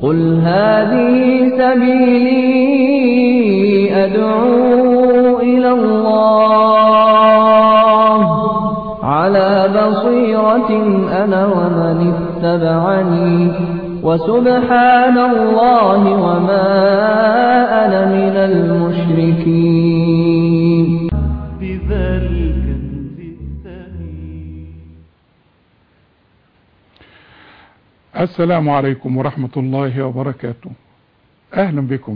قل هذه سبيلي أدعو إلى الله على بصيرة أنا ومن اتبعني وسبحان الله وما أنا من المشركين بذا الكنز الثمين السلام عليكم ورحمة الله وبركاته اهلا بكم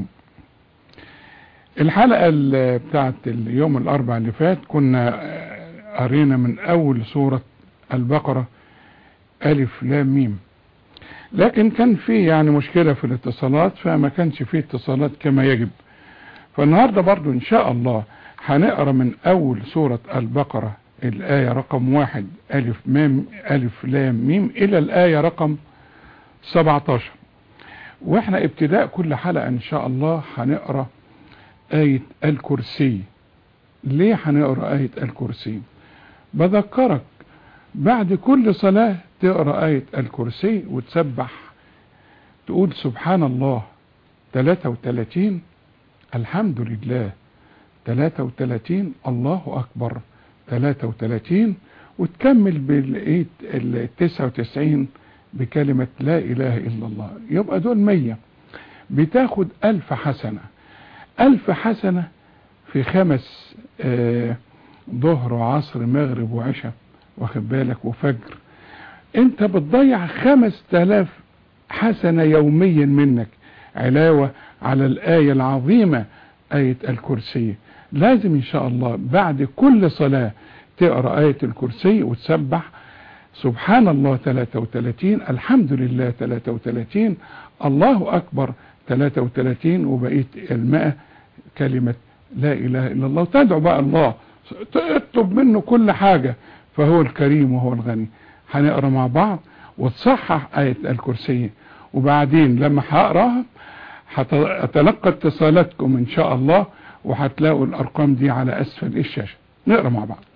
الحلقة ال- بتاعت اليوم الاربع اللي فات كنا آه، قرينا من اول سورة البقرة الف لام ميم لكن كان في يعني مشكلة في الاتصالات فما كانش فيه اتصالات كما يجب فالنهاردة برضو ان شاء الله هنقرا من اول سورة البقرة الآية رقم واحد ألف مام ألف لام ميم إلى الآية رقم 17 واحنا ابتداء كل حلقة ان شاء الله هنقرا آية الكرسي ليه هنقرا آية الكرسي بذكرك بعد كل صلاة تقرا آية الكرسي وتسبح تقول سبحان الله 33 الحمد لله 33 الله أكبر 33 وتكمل بالآية ال 99 بكلمة لا إله إلا الله يبقى دول مية بتاخد ألف حسنة ألف حسنة في خمس آه، ظهر وعصر مغرب وعشاء واخد بالك وفجر انت بتضيع خمس تلاف حسنة يوميا منك علاوة على الآية العظيمة آية الكرسي لازم إن شاء الله بعد كل صلاة تقرأ آية الكرسي وتسبح سبحان الله 33 الحمد لله 33 الله أكبر 33 وبقيت المئة كلمة لا إله إلا الله وتدعو بقى الله اطلب منه كل حاجة فهو الكريم وهو الغني هنقرا مع بعض وتصحح آية الكرسي وبعدين لما هقراها هتلقى اتصالاتكم إن شاء الله وهتلاقوا الأرقام دي على أسفل الشاشة نقرا مع بعض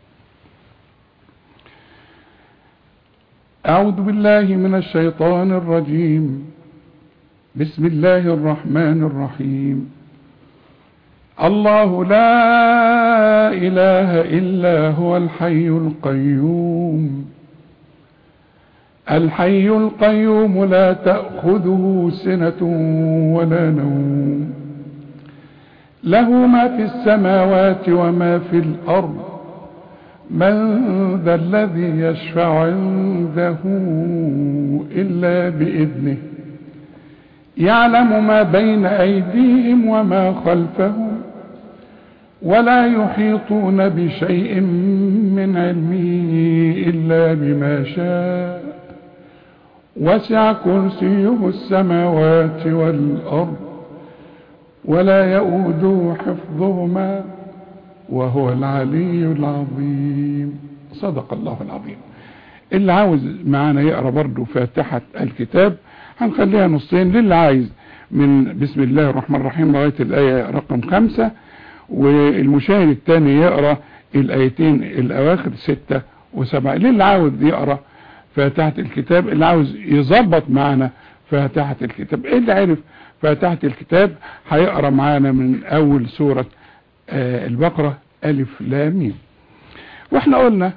أعوذ بالله من الشيطان الرجيم بسم الله الرحمن الرحيم الله لا إله إلا هو الحي القيوم الحي القيوم لا تأخذه سنة ولا نوم له ما في السماوات وما في الأرض من ذا الذي يشفع عنده إلا بإذنه يعلم ما بين أيديهم وما خلفهم ولا يحيطون بشيء من علمه إلا بما شاء وسع كرسيه السماوات والأرض ولا يؤوده حفظهما وهو العلي العظيم صدق الله العظيم اللي عاوز معانا يقرا برضه فاتحة الكتاب هنخليها نصين للي عايز من بسم الله الرحمن الرحيم لغاية الآية رقم خمسة والمشاهد الثاني يقرا الآيتين الأواخر ستة وسبعة للي عاوز يقرا فاتحة الكتاب اللي عاوز يظبط معانا فاتحة الكتاب اللي عرف فاتحة الكتاب هيقرا معانا من أول سورة آه البقرة ألف لام ميم واحنا قلنا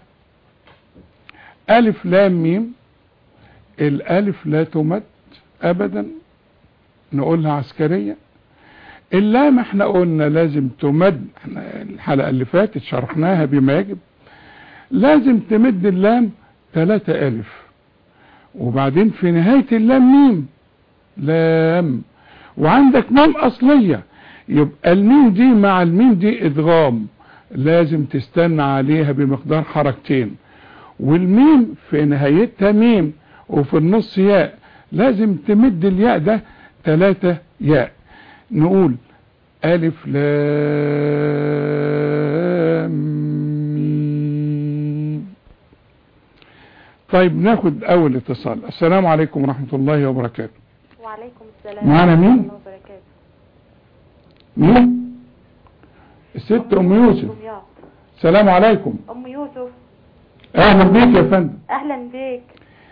ألف لام ميم الألف لا تمد أبدا نقولها عسكرية اللام احنا قلنا لازم تمد احنا الحلقة اللي فاتت شرحناها بما يجب لازم تمد اللام ثلاثة ألف وبعدين في نهاية اللام ميم لام وعندك مام أصلية يبقى الميم دي مع الميم دي ادغام لازم تستنى عليها بمقدار حركتين والميم في نهايتها ميم وفي النص ياء لازم تمد الياء ده ثلاثة ياء نقول ألف لام ميم طيب ناخد أول اتصال السلام عليكم ورحمة الله وبركاته وعليكم السلام معانا مين؟ ورحمة الله وبركاته مين الست أم يوسف دمياط السلام عليكم أم يوسف أهلا بيك يا فندم أهلا بيك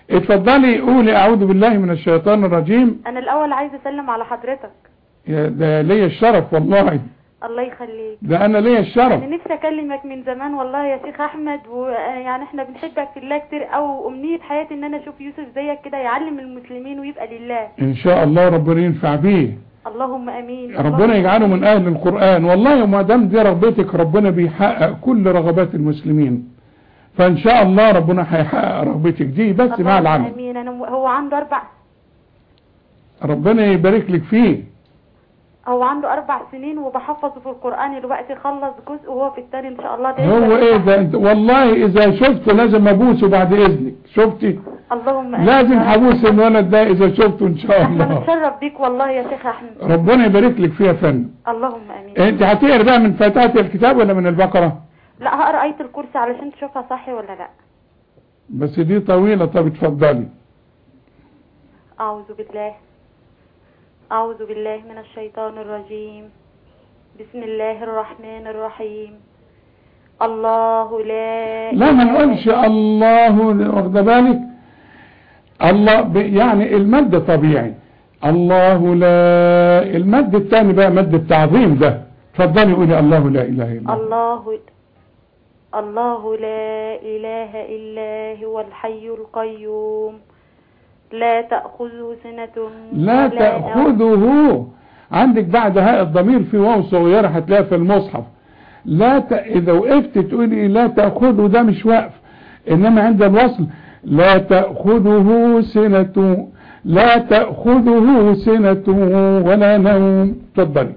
اتفضلي قولي اعوذ بالله من الشيطان الرجيم انا الاول عايزه اسلم على حضرتك يا ده ليا الشرف والله الله يخليك ده انا ليا الشرف انا نفسي اكلمك من زمان والله يا شيخ احمد ويعني احنا بنحبك في الله كتير او امنيه حياتي ان انا اشوف يوسف زيك كده يعلم المسلمين ويبقى لله ان شاء الله ربنا ينفع بيه اللهم امين ربنا اللهم يجعله من آمين. اهل القرآن والله وما دام دي رغبتك ربنا بيحقق كل رغبات المسلمين فان شاء الله ربنا هيحقق رغبتك دي بس مع اللهم العمل امين انا هو عنده اربع ربنا يبارك لك فيه هو عنده اربع سنين وبحفظه في القران دلوقتي خلص جزء وهو في الثاني ان شاء الله ده هو يبقى ايه ده انت والله اذا شفته لازم ابوسه بعد اذنك شفتي اللهم امين لازم يا رب. هبوس الولد ده اذا شفته ان شاء احنا الله بنتشرف بيك والله يا شيخ احمد ربنا يبارك لك فيه يا فندم اللهم امين انت هتقرا بقى من فتاة الكتاب ولا من البقرة لا هقرا ايه الكرسي علشان تشوفها صح ولا لا بس دي طويلة طب اتفضلي أعوذ بالله أعوذ بالله من الشيطان الرجيم بسم الله الرحمن الرحيم الله لا لا ما إله نقولش الله واخد بالك الله ب- يعني المد طبيعي الله لا المد الثاني بقى مد التعظيم ده اتفضلي قولي الله لا اله الا الله الله الله لا إله إلا هو الحي القيوم لا تأخذه سنة لا ولا نوم. تأخذه عندك بعد هاء الضمير في واو صغيرة هتلاقيها في المصحف لا ت... إذا وقفت تقولي لا تأخذه ده مش وقف إنما عند الوصل لا تأخذه سنة لا تأخذه سنة ولا نوم تفضلي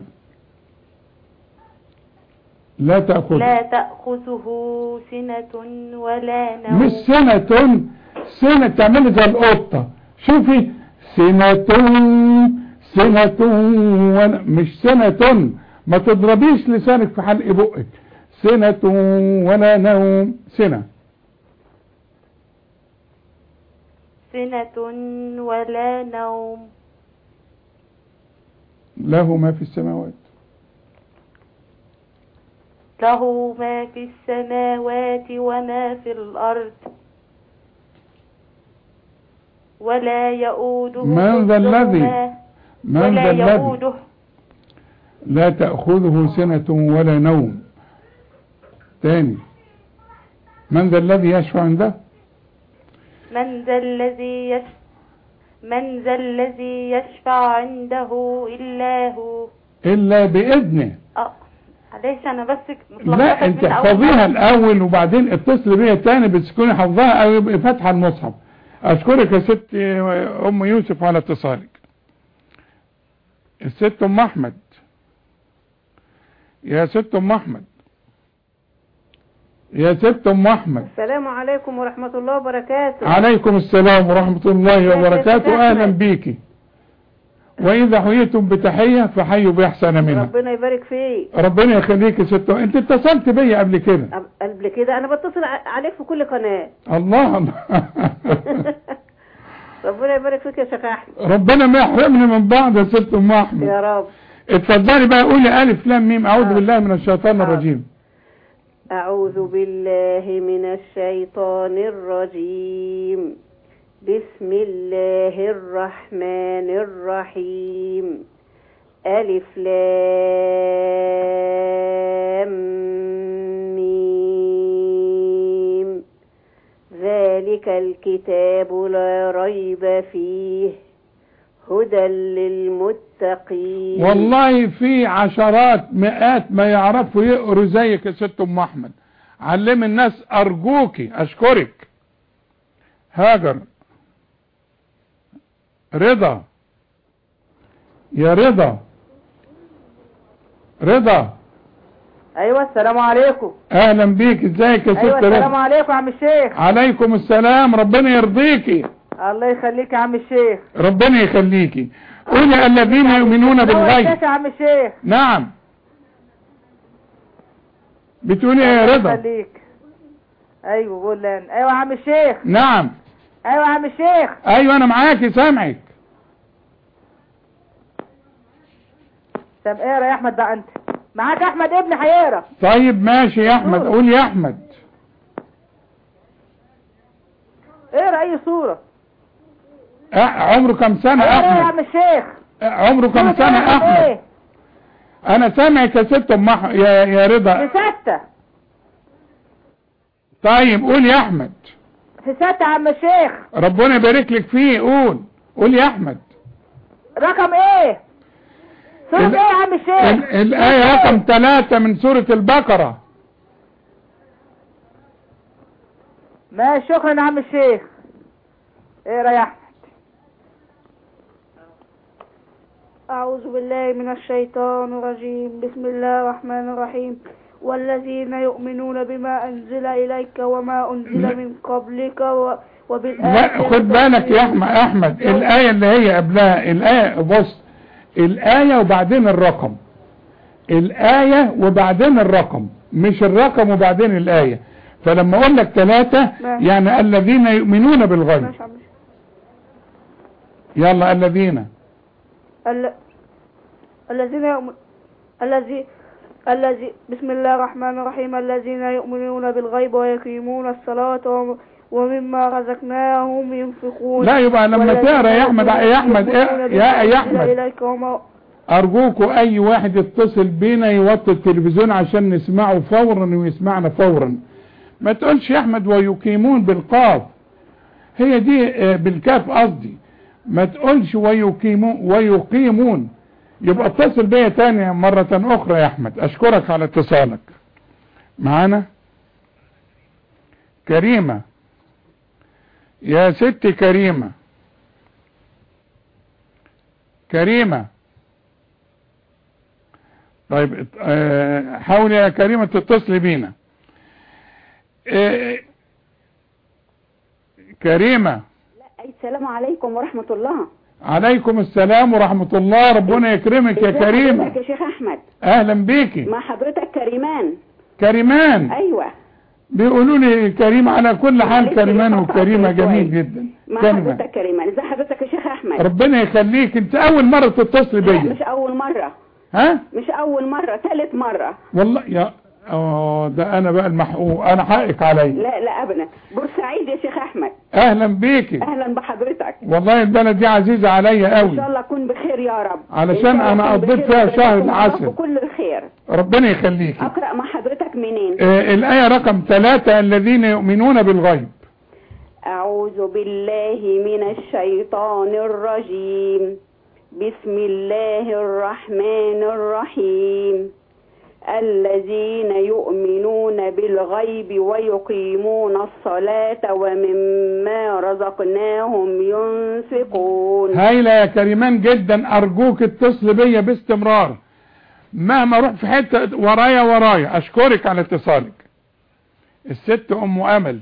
لا تأخذه لا تأخذه سنة ولا نوم مش سنة سنة تعملي زي القطة شوفي سنة سنة ون... مش سنة ما تضربيش لسانك في حلق بقك سنة ولا نوم سنة سنة ولا نوم له ما في السماوات له ما في السماوات وما في الأرض ولا يؤوده من ذا الذي حفظهما من ولا ذا الذي يؤوده لا تأخذه سنة ولا نوم تاني من ذا الذي يشفع عنده من ذا الذي يش من ذا الذي يشفع عنده إلا هو إلا بإذنه اه معلش انا بس متلخبطة لا انت من أول احفظيها مرة. الاول وبعدين اتصل بيها تاني بس تكوني حافظاها او يبقى فاتحه المصحف اشكرك يا ست ام يوسف على اتصالك الست ام احمد يا ست ام احمد يا ست ام احمد السلام عليكم ورحمة الله وبركاته عليكم السلام ورحمة الله وبركاته اهلا بيكي واذا حييتم بتحية فحيوا باحسن منها ربنا يبارك فيك ربنا يخليك يا ست انت اتصلت بيا قبل كده أب- قبل كده انا بتصل ع- عليك في كل قناة الله الله ربنا يبارك فيك يا شيخ احمد ربنا ما يحرمني من بعض يا ست ام احمد يا رب اتفضلي بقى قولي الف لام ميم اعوذ آه. بالله من الشيطان آه. الرجيم أعوذ بالله من الشيطان الرجيم بسم الله الرحمن الرحيم ألف لام ميم ذلك الكتاب لا ريب فيه هدى للمتقين والله في عشرات مئات ما يعرفوا يقروا زيك يا ست ام احمد علم الناس ارجوكي اشكرك هاجر رضا يا رضا رضا ايوه السلام عليكم اهلا بيك ازيك يا ست ايوه السلام رضا عليكم يا عم الشيخ عليكم السلام ربنا يرضيكي الله يخليك يا عم الشيخ ربنا يخليكي قولي الذين يؤمنون الله بالغيب يخليك يا عم الشيخ نعم بتقولي ايه الله يا رضا يخليك ايوه قول لي أنا. ايوه يا عم الشيخ نعم ايوه يا عم الشيخ ايوه انا معاكي سامعك طب اقرا يا احمد بقى انت معاك احمد ابني هيقرا طيب ماشي يا احمد قول يا احمد اقرا اي صوره أه عمره كم سنة ايه يا احمد عم الشيخ أه عمره كم سورة سنة ايه احمد ايه انا سامعك يا ست ام أح- يا يا في رضا ستة طيب قول يا احمد في ستة يا عم الشيخ ربنا يبارك لك فيه قول قول يا احمد رقم ايه سورة ال- ايه يا عم الشيخ ال- الآية رقم ثلاثة من سورة البقرة ماشي شكرا يا عم الشيخ ايه يا احمد أعوذ بالله من الشيطان الرجيم بسم الله الرحمن الرحيم والذين يؤمنون بما أنزل إليك وما أنزل من قبلك و... لا وبالآخرة خد بالك يا احمد احمد الآية اللي هي قبلها الآية بص الآية وبعدين الرقم الآية وبعدين الرقم مش الرقم وبعدين الآية فلما اقول لك ثلاثة ماشي. يعني الذين يؤمنون بالغيب ماشي يا عم. يلا الذين ال... الذين يؤمن... الذي الذي بسم الله الرحمن الرحيم الذين يؤمنون بالغيب ويقيمون الصلاة وم... ومما رزقناهم ينفقون لا يبقى لما والذين تقرا يا احمد يا احمد يؤمنون يا بما يا أنزل احمد إليك وما ارجوكوا اي واحد يتصل بينا يوطي التلفزيون عشان نسمعه فورا ويسمعنا فورا ما تقولش يا احمد ويقيمون بالقاف هي دي آه، بالكاف قصدي ما تقولش ويقيمون ويقيمون يبقى اتصل بيا تاني مرة اخرى يا احمد اشكرك على اتصالك معانا كريمة يا ست كريمة كريمة طيب آه، حاولي يا كريمة تتصلي بينا آه، كريمة السلام عليكم ورحمة الله عليكم السلام ورحمة الله ربنا يكرمك يا ازي كريمة حضرتك يا شيخ احمد اهلا بيكي مع حضرتك كريمان كريمان ايوه بيقولوا لي كريم على كل حال معلش كريمان لسه وكريمة فاكر جميل شوية. جدا مع كلمة حضرتك كريمان ازي حضرتك يا شيخ احمد ربنا يخليك انت اول مرة تتصل لا بيا مش اول مرة ها مش اول مرة ثالث مرة والله يا اه ده انا بقى المحقوق انا حقك عليا لا لا ابدا بورسعيد يا شيخ احمد اهلا بيكي اهلا بحضرتك والله البلد دي عزيزة عليا ان قوي شاء الله اكون بخير يا رب علشان إن شاء الله أنا أكون قضيت بخير فيها شهر وبركاته العسل. وكل الخير ربنا يخليكي اقرأ مع حضرتك منين آه الآية رقم ثلاثة الذين يؤمنون بالغيب أعوذ بالله من الشيطان الرجيم بسم الله الرحمن الرحيم الذين يؤمنون بالغيب ويقيمون الصلاة ومما رزقناهم ينفقون هايلة يا كريمان جدا أرجوك اتصل بيا باستمرار مهما اروح في حتة ورايا ورايا أشكرك على اتصالك الست أم أمل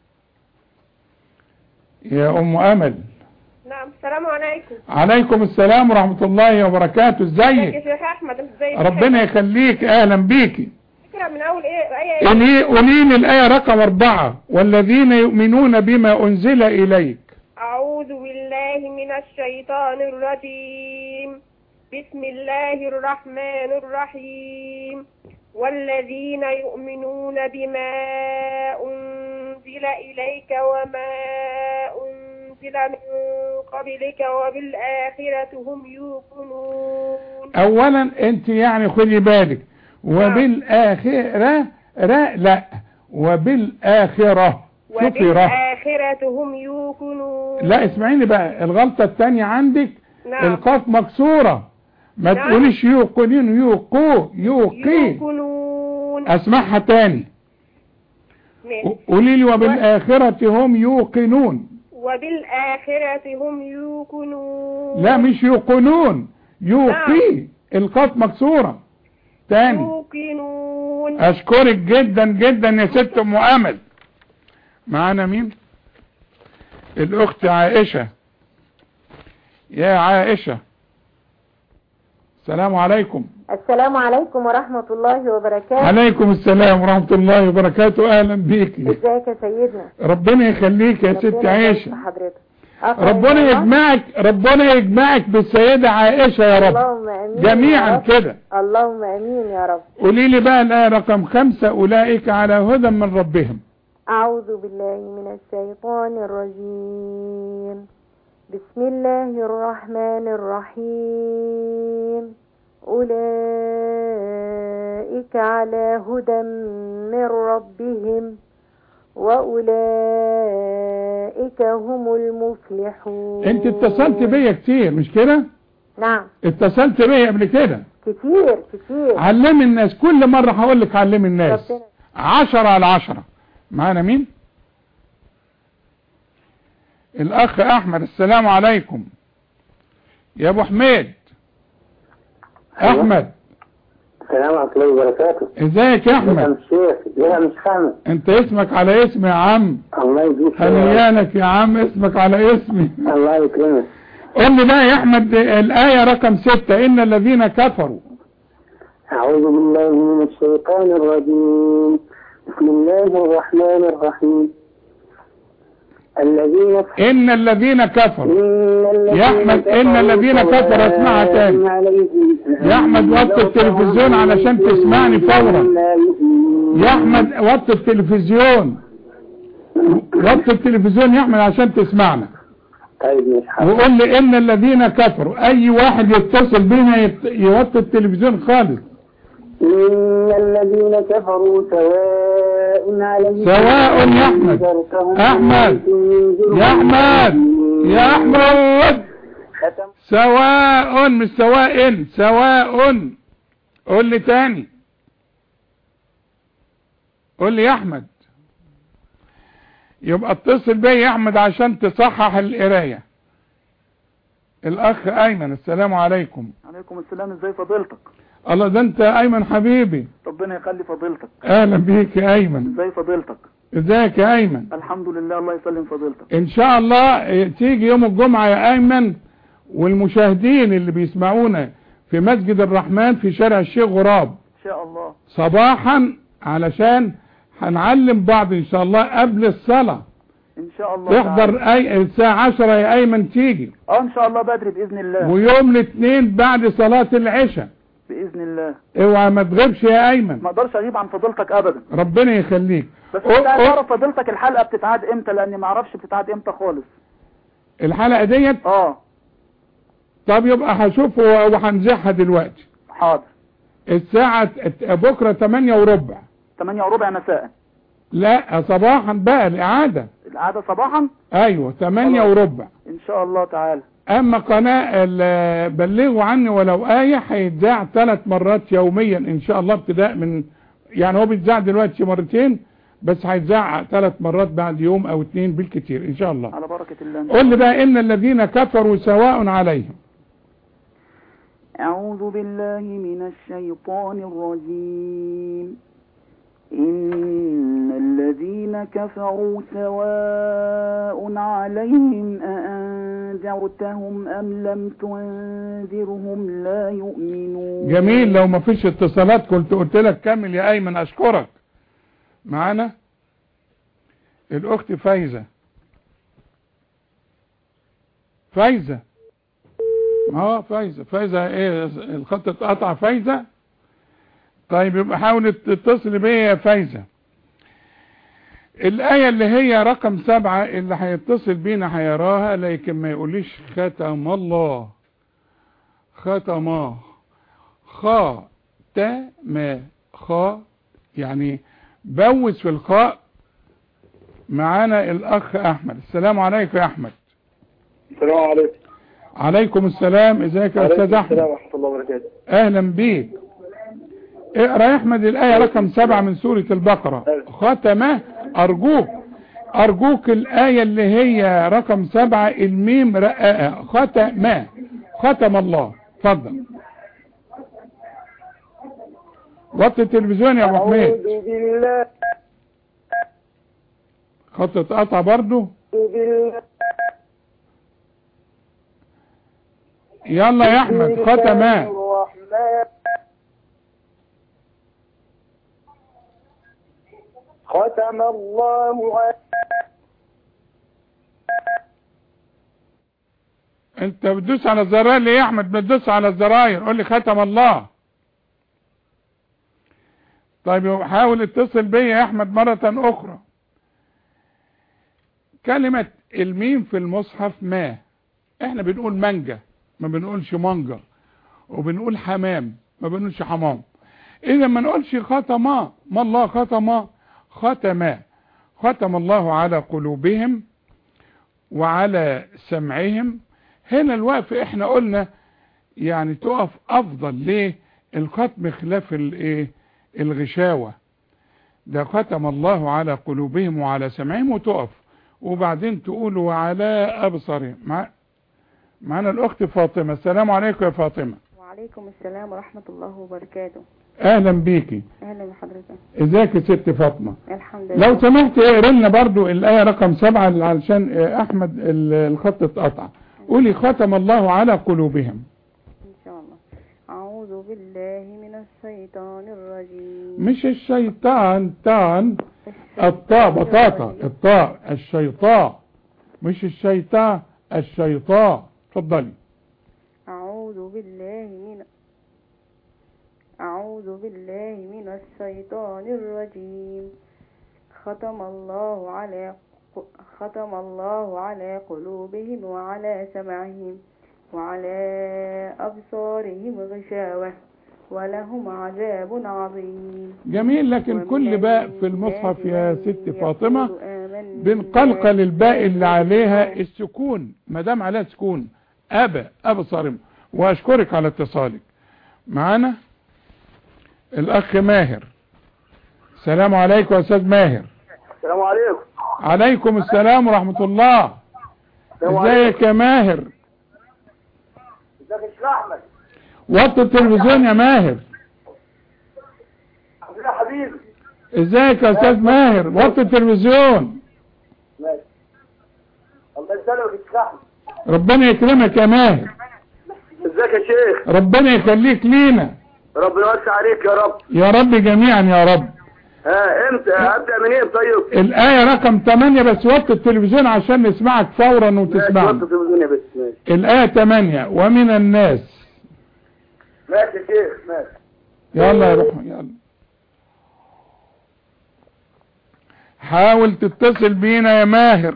يا أم أمل نعم السلام عليكم عليكم السلام ورحمة الله وبركاته ازيك يا ازيك شيخ احمد انت ازيك ربنا يخليك أهلا بيكي فكرة من اول ايه ايه قولي قولي لي الآية رقم أربعة والذين يؤمنون بما أنزل إليك اعوذ بالله من الشيطان الرجيم بسم الله الرحمن الرحيم والذين يؤمنون بما انزل اليك وما انزل من قبلك وبالاخرة هم يوقنون اولا انت يعني خدي بالك وبالاخره را لا وبالاخره شوفي را وبالآخرة هم يوقنون لا اسمعيني بقى الغلطه الثانيه عندك نعم القاف مكسوره ما نعم. تقوليش يوقنين يوقو يوقي يوقنون اسمعها تاني ماشي. قولي لي وبالاخره هم يوقنون وبالآخرة هم يوقنون لا مش يوقنون يوقي القاف مكسوره تاني يوقنون اشكرك جدا جدا يا ست ام امل معانا مين الاخت عائشة يا عائشة السلام عليكم السلام عليكم ورحمة الله وبركاته عليكم السلام ورحمة الله وبركاته اهلا بيكي ازيك يا سيدنا ربنا يخليك يا ست ربنا عائشة يبارك في حضرتك أقرأ إن ربنا شاء الله؟ يجمعك ربنا يجمعك بالسيدة عائشة يا رب اللهم امين يا جميعا رب. كده اللهم امين يا رب قولي لي بقى الآية رقم خمسة أولئك على هدى من ربهم أعوذ بالله من الشيطان الرجيم بسم الله الرحمن الرحيم أولئك على هدى من ربهم وأولئك هم المفلحون انت اتصلت بيا كتير مش كده نعم اتصلت بيا قبل كده كتير كتير علمي الناس كل مرة هقول لك علمي الناس ربنا عشرة على عشرة معانا مين الاخ احمد السلام عليكم يا ابو حميد احمد السلام ورحمة الله وبركاته ازيك يا يا احمد الشيخ يا مش خامس انت اسمك على اسمي يا عم الله يجزيك خير. هنيانك يا عم اسمك على اسمي الله يكرمك قول لي بقى يا احمد الايه رقم ستة ان الذين كفروا أعوذ بالله من الشيطان الرجيم بسم الله الرحمن الرحيم الذين ان الذين كفروا إن الذين يا أحمد، إن الذين كفروا اسمعها تاني. عليهم يا أحمد، وطي التلفزيون علشان تسمعني فورا. يا احمد وطي التلفزيون وطي التلفزيون يا احمد عشان تسمعنا طيب مش حاضر وقول لي ان الذين كفروا اي واحد يتصل بينا يت- يوطي التلفزيون خالص إن الذين كفروا سواء عليهم سواء يا أحمد. أنذرتهم أحمد. أم تنذرهم يا احمد يا احمد ختم سواء مش سواء سواء قول لي تاني قول لي يا احمد يبقى اتصل بيا يا احمد عشان تصحح القرايه الاخ ايمن السلام عليكم عليكم السلام ازاي فضيلتك الله ده انت ايمن حبيبي ربنا يخلي فضيلتك اهلا بيك يا ايمن ازاي فضيلتك ازيك يا ايمن الحمد لله الله يسلم فضيلتك ان شاء الله اه، تيجي يوم الجمعة يا ايمن والمشاهدين اللي بيسمعونا في مسجد الرحمن في شارع الشيخ غراب ان شاء الله صباحا علشان هنعلم بعض ان شاء الله قبل الصلاة ان شاء الله تعالى. تحضر اي الساعة عشرة يا ايمن تيجي اه ان شاء الله بدري باذن الله ويوم الاثنين بعد صلاة العشاء باذن الله اوعى ما تغيبش يا ايمن ما اقدرش اغيب عن فضيلتك ابدا ربنا يخليك بس أو- انت عايز أو- اعرف فضيلتك الحلقه بتتعاد امتى لاني ما اعرفش بتتعاد امتى خالص الحلقة ديت اه طب يبقى هشوفه وهنزعها دلوقتي حاضر الساعة بكرة 8 وربع 8 وربع مساء لا صباحا بقى الإعادة العاده صباحا أيوة 8 خلاص. وربع ان شاء الله تعالى أما قناة ال- بلغوا عني ولو آية هيتذاع ثلاث مرات يوميا إن شاء الله ابتداء من يعني هو بيتذاع دلوقتي مرتين بس هيتذاع ثلاث مرات بعد يوم أو اتنين بالكتير إن شاء الله على بركه الله قل لي بقى إن الذين كفروا سواء عليهم أعوذ بالله من الشيطان الرجيم إن الذين كفروا سواء عليهم أأنذرتهم أم لم تنذرهم لا يؤمنون جميل لو ما فيش اتصالات كنت قلت لك كمل يا ايمن اشكرك معانا الاخت فايزة فايزة اه فايزة فايزة ايه الخط اتقطع فايزة طيب يبقى حاول تتصل بيا يا فايزة الآية اللي هي رقم سبعة اللي هيتصل بينا هيراها لكن ما يقوليش ختم الله ختماه خا تا ما خا يعني بوز في الخاء معانا الاخ احمد السلام عليكم يا احمد السلام عليكم عليكم السلام ازيك يا استاذ احمد ورحمة الله وبركاته اهلا بيك اقرا يا احمد الايه رقم سبعة من سورة البقرة ختمه ارجوك ارجوك الايه اللي هي رقم سبعة الميم رقاقه ختمه ختم الله اتفضل وطي التلفزيون يا ابو حميد بالله خط اتقطع برضو بالله يلا يا احمد ختمه الرحمن ختم الله على انت بتدوس على الزراير ليه يا احمد بتدوس على الزراير قول لي ختم الله طيب يبقى حاول اتصل بيا يا احمد مرة اخرى كلمة الميم في المصحف ما احنا بنقول مانجا ما بنقولش مانجا وبنقول حمام ما بنقولش حمام اذا ما نقولش ختما ما الله ختما ختما ختم الله على قلوبهم وعلى سمعهم هنا الوقف احنا قلنا يعني تقف افضل ليه الختم خلاف الايه الغشاوة ده ختم الله على قلوبهم وعلى سمعهم وتقف وبعدين تقول وعلى ابصارهم مع معنا الاخت فاطمة السلام عليكم يا فاطمة وعليكم السلام ورحمة الله وبركاته اهلا بيكي اهلا بحضرتك ازيك يا ست فاطمة الحمد لله لو سمحت اقرا لنا برضو الايه رقم سبعة علشان احمد ال- الخط اتقطع قولي ختم الله على قلوبهم ان شاء الله اعوذ بالله من الشيطان الرجيم مش الشيطان تان الطاء بطاطا الطاء الشيطان مش الشيطان الشيطان اتفضلي اعوذ بالله من اعوذ بالله من الشيطان الرجيم ختم الله على ختم الله على قلوبهم وعلى سمعهم وعلى أبصارهم غشاوة ولهم عذاب عظيم جميل لكن كل باء في المصحف يا ست فاطمة بنقلقل الباء اللي عليها السكون ما دام عليها سكون أبا أبا صارم وأشكرك على اتصالك معانا الأخ ماهر السلام عليكم يا أستاذ ماهر السلام عليكم عليكم السلام ورحمة الله ازيك يا ماهر ازيك يا شيخ احمد وطي التلفزيون يا ماهر يا حبيبي ازيك يا استاذ ماهر وطي التلفزيون ماشي الله يسلمك يا شيخ احمد ربنا يكرمك يا ماهر ازيك يا شيخ ربنا يخليك لينا ربنا يوسع عليك يا رب يا رب جميعا يا رب ها امتى ابدا منين طيب الآية رقم 8 بس وطي التلفزيون عشان نسمعك فورا ماشي وتسمعنا وطي التلفزيون يا بس ماشي الآية 8 ومن الناس ماشي يا شيخ ماشي يلا يا روح يلا حاول تتصل بينا يا ماهر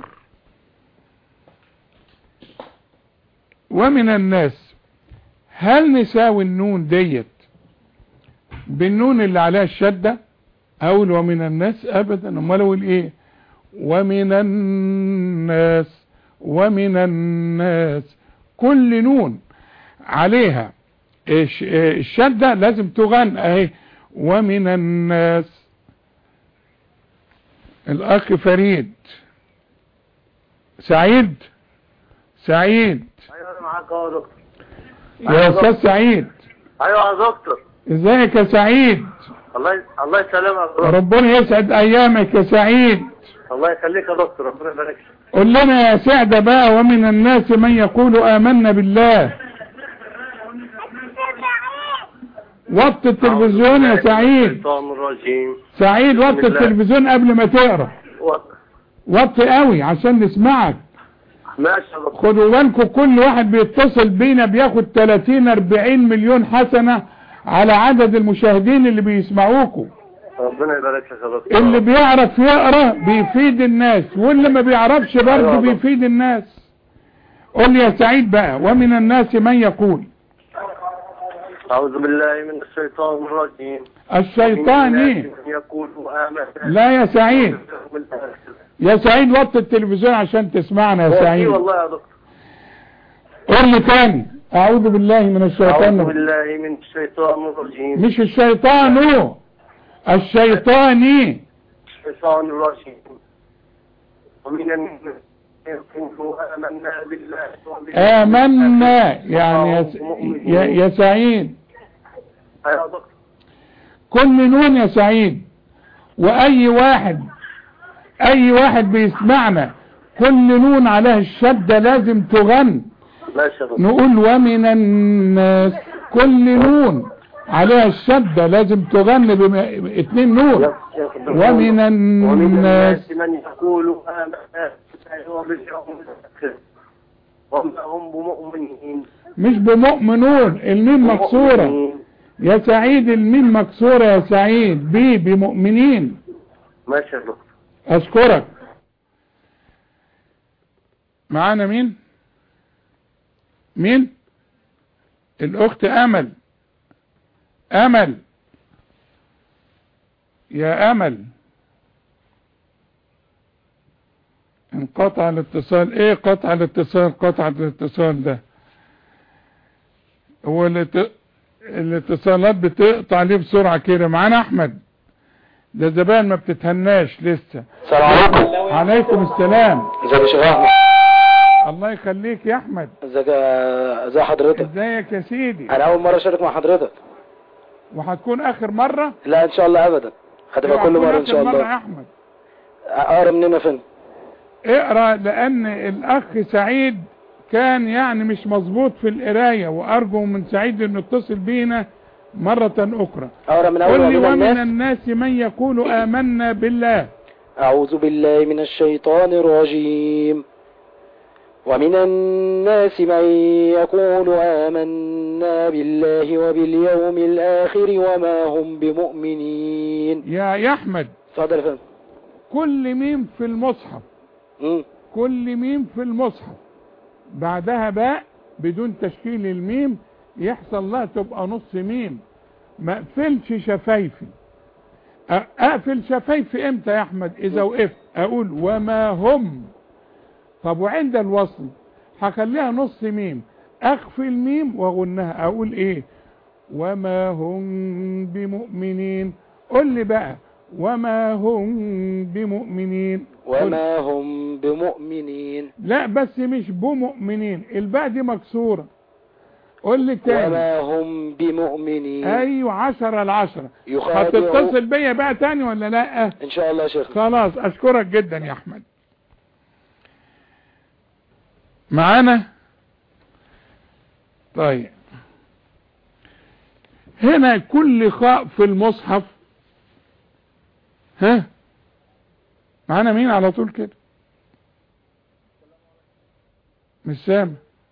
ومن الناس هل نساوي النون ديت بالنون اللي عليها الشدة اقول ومن الناس ابدا امال اقول ايه ومن الناس ومن الناس كل نون عليها الش- الشدة لازم تغن اهي ومن الناس الاخ فريد سعيد سعيد ايوه انا معاك اهو يا دكتور يا استاذ سعيد ايوه يا دكتور ازيك يا سعيد الله الله يسلمك يا رب ربنا يسعد ايامك يا سعيد الله يخليك يا دكتور ربنا يبارك فيك قل لنا يا سعد بقى ومن الناس من يقول آمنا بالله وطي التلفزيون يا سعيد الشيطان الرجيم سعيد بسم وطي الله. التلفزيون قبل ما تقرا و- وطي قوي عشان نسمعك ماشي يا دكتور خدوا بالكم كل واحد بيتصل بينا بياخد 30 40 مليون حسنة على عدد المشاهدين اللي بيسمعوكم ربنا يبارك لك يا دكتور اللي بيعرف يقرا بيفيد الناس واللي ما بيعرفش برضه أيوة. بيفيد الناس قول لي يا سعيد بقى ومن الناس من يقول أعوذ بالله من الشيطان الرجيم الشيطاني يقول آمنا لا يا سعيد يا سعيد وطي التلفزيون عشان تسمعنا يا إيه سعيد والله يا دكتور قول لي تاني اعوذ بالله من أعوذ الشيطان بالله من الشيطان الرجيم مش الشيطان الشيطاني الشيطان الرجيم ومن الناس يقول آمنا بالله وباليوم آمنا الآخر يعني يا, س... يا, يا سعيد أيوة يا دكتور كل نون يا سعيد واي واحد اي واحد بيسمعنا كل نون عليها الشدة لازم تغن ماشي يا دكتور نقول ومن الناس كل نون عليها الشدة لازم تغن بم... اتنين نون ومن ومن الناس الناس من يقول آمنا بالله وباليوم الآخر وما هم بمؤمنين مش بمؤمنون الميم مكسورة مؤمنين. يا سعيد الميم مكسورة يا سعيد بي بمؤمنين ماشي يا دكتور اشكرك معانا مين مين الاخت امل امل يا امل انقطع الاتصال ايه قطع الاتصال قطع الاتصال ده هو الات- الاتصالات بتقطع ليه بسرعة كده معانا احمد ده زبان ما بتتهناش لسه السلام عليكم عليكم السلام ازيك يا شيخ احمد الله يخليك يا احمد ازيك يا- ازي حضرتك ازيك يا سيدي انا اول مره اشارك مع حضرتك وهتكون اخر مرة لا ان شاء الله ابدا هتبقى كل هتكون مره ان آخر شاء مرة يا الله احمد اقرا مننا فين اقرا لان الاخ سعيد كان يعني مش مظبوط في القرايه وارجو من سعيد انه يتصل بينا مرة اخرى اقرا من اول قل لي ومن ومن الناس الناس من يقول امنا بالله أعوذ بالله من الشيطان الرجيم ومن الناس من يقول آمنا بالله وباليوم الآخر وما هم بمؤمنين يا يا احمد اتفضل يا فندم كل ميم في المصحف مم. كل ميم في المصحف بعدها باء بدون تشكيل الميم يحصل لها تبقى نص ميم ما اقفلش شفايفي أ- اقفل شفايفي امتى يا احمد اذا وقفت اقول وما هم طب وعند الوصل هخليها نص ميم اخفي الميم واغنها اقول ايه وما هم بمؤمنين قل لي بقى وما هم بمؤمنين قل- وما هم بمؤمنين لا بس مش بمؤمنين الباء دي مكسورة قول لي تاني وما هم بمؤمنين ايوه عشرة العشرة يخادعون- هتتصل بيا بقى تاني ولا لا ان شاء الله يا شيخ خلاص اشكرك جدا يا احمد معانا طيب هنا كل خاء في المصحف ها معانا مين على طول كده مش سامع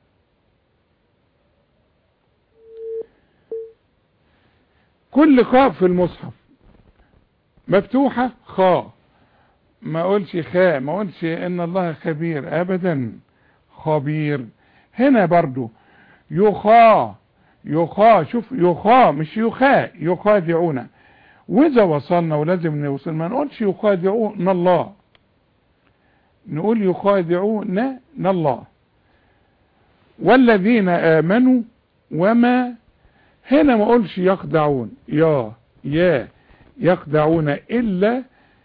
كل خاء في المصحف مفتوحة خاء ما اقولش خاء ما اقولش ان الله خبير ابدا خبير هنا برضو يخا يخا شوف يخا مش يخا يخادعون واذا وصلنا ولازم نوصل ما نقولش يخادعون الله نقول يخادعون الله والذين امنوا وما هنا ما اقولش يخدعون يا يا يخدعون الا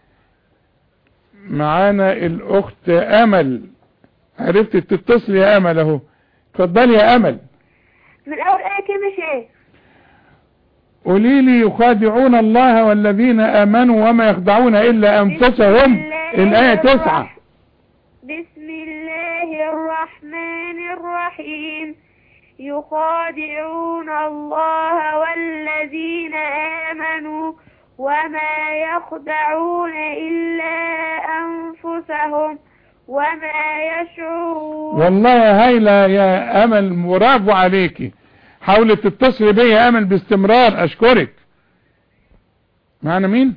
معانا الاخت امل عرفت تتصل يا امل اهو اتفضلي يا امل من اول ايه كده شيء قولي لي يخادعون الله والذين امنوا وما يخدعون الا انفسهم الايه تسعة بسم الله الرحمن الرحيم يخادعون الله والذين آمنوا وما يخدعون إلا أنفسهم وما يشعرون والله يا هايلة يا امل برافو عليكي حاولي تتصلي بيا يا امل باستمرار اشكرك معنا مين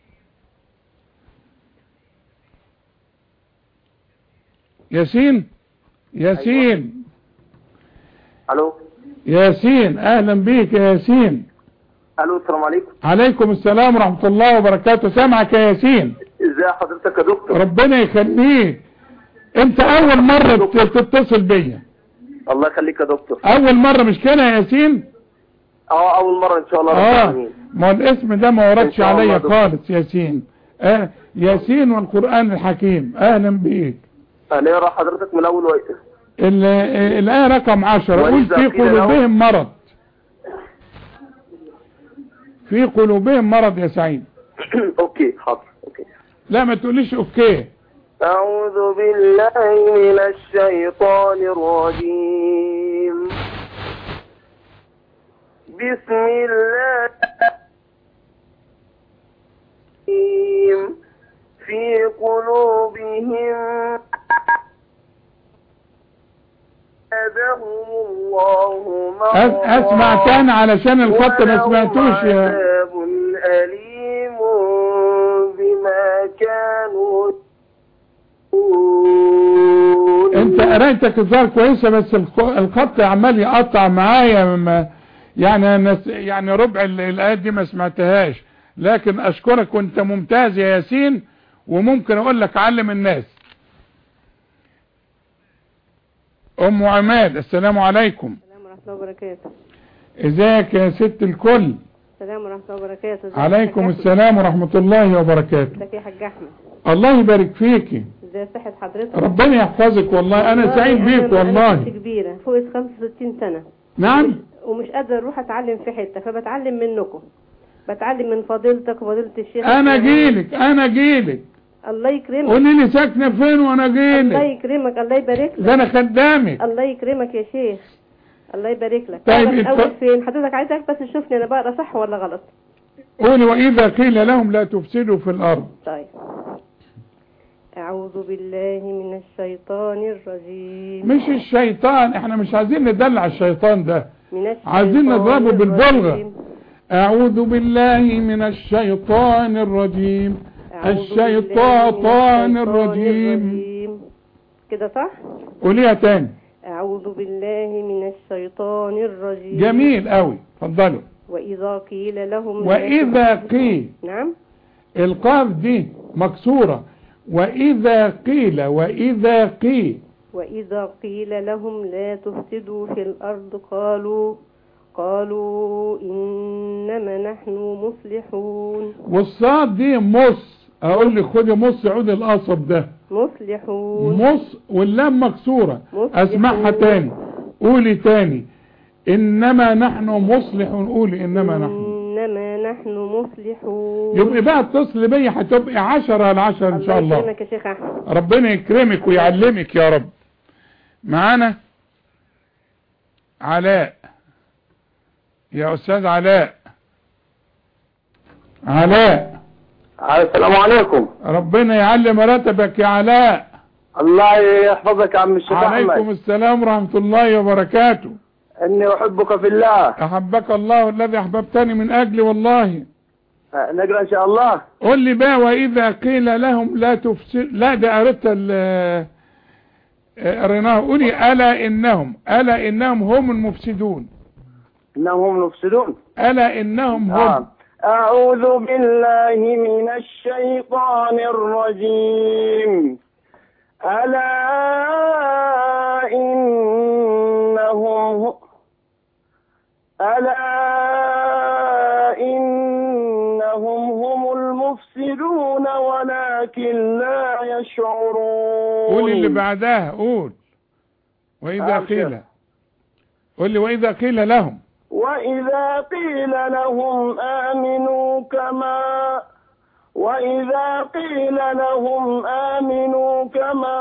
ياسين ياسين الو ياسين اهلا بيك يا ياسين الو السلام عليكم عليكم السلام ورحمة الله وبركاته سامعك يا ياسين ازي حضرتك يا دكتور ربنا يخليك انت اول مرة ت- تتصل بيا الله يخليك يا دكتور اول مرة مش كده يا ياسين اه اول مره ان شاء الله رب اه العالمين ما الاسم ده ما إن وردش شاء الله عليا دكتور. خالص ياسين آه ياسين والقرآن الحكيم اهلا بيك انا اقرا حضرتك من اول وقت ال- آه، الآية رقم عشرة قول وإذا في قيل لهم- قلوبهم مرض في قلوبهم مرض يا سعيد اوكي حاضر اوكي لا ما تقوليش اوكي أعوذ بالله من الشيطان الرجيم بسم الله الرحيم. في قلوبهم زادهم الله أس- اسمع تاني علشان الخط ما سمعتوش يا عذاب أليم بما كانوا انت قرايتك الظاهر كويسة بس الخ- الخط عمال يقطع معايا ما يعني أنا س- يعني ربع ال- الآيات دي ما سمعتهاش لكن أشكرك وأنت ممتاز يا ياسين وممكن أقول لك علم الناس أم عماد السلام عليكم السلام ورحمة الله وبركاته ازيك يا ست الكل السلام ورحمة الله وبركاته ازيك يا عليكم حاج السلام ورحمة الله وبركاته أحمد؟ ازيك يا حاج احمد الله يبارك فيكي ازي صحة حضرتك ربنا يحفظك والله انا والله سعيد بيك أنا- أنا والله ست كبيرة فوق ال 65 سنة نعم ومش قادرة اروح اتعلم في حتة فبتعلم منكم بتعلم من فضيلتك وفضيلة الشيخ انا أحمد. جيلك انا جيلك الله يكرمك قولي لي ساكنه فين وانا الله جيلك يكرمك الله يبارك لك ده انا خدامك الله يكرمك يا شيخ الله يبارك لك طيب، أقرأ اتف- الاول فين حضرتك عايزك بس تشوفني انا بقرا صح ولا غلط قولي واذا قيل لهم لا تفسدوا في الارض طيب أعوذ بالله من الشيطان الرجيم مش الشيطان احنا مش عايزين ندلع الشيطان ده من الشيطان عايزين نضربه بالبلغة الرجيم. اعوذ بالله من الشيطان الرجيم أعوذ بالله الشيطان من الرجيم الرجيم. كده صح قوليها تاني أعوذ بالله من الشيطان الرجيم جميل قوي اتفضلي وإذا قيل لهم لا واذا تفسدوا- قيل نعم القاف دي مكسورة واذا قيل واذا قيل وإذا قيل لهم لا تفسدوا في الأرض قالوا قالوا إنما نحن مصلحون والصاد دي مص اقول لك خدي مص عود القصب ده مصلحون مص واللام مكسورة مصلحون. اسمعها تاني قولي تاني انما نحن مصلحون قولي انما نحن إنما نحن مصلحون يبقى بقى اتصل بيا هتبقى عشرة على عشرة ان شاء الله يكرمك يا شيخ أحمد ربنا يكرمك ويعلمك يا رب معانا علاء يا استاذ علاء علاء السلام عليكم ربنا يعلم رتبك يا علاء الله يحفظك يا عم الشيخ عليكم احمد السلام ورحمة الله وبركاته اني احبك في الله احبك الله الذي احببتني من اجلي والله آه، نقرا ان شاء الله قل لي بقى واذا قيل لهم لا تفسد لا ده قريت ال- قريناه قولي الا انهم الا انهم هم المفسدون انهم هم المفسدون الا انهم هم آه. أعوذ بالله من الشيطان الرجيم ألا إنهم ألا إنهم هم المفسدون ولكن لا يشعرون قول اللي بعدها قول واذا آه، قيل قول لي واذا قيل لهم وإذا قيل لهم آمنوا كما وإذا قيل لهم آمنوا كما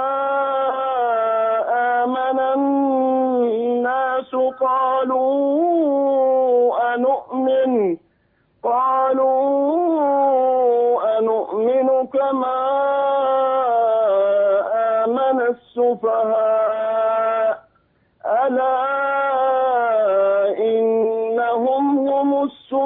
آمن الناس قالوا أنؤمن قالوا أنؤمن كما آمن السفهاء ألا إنهم هم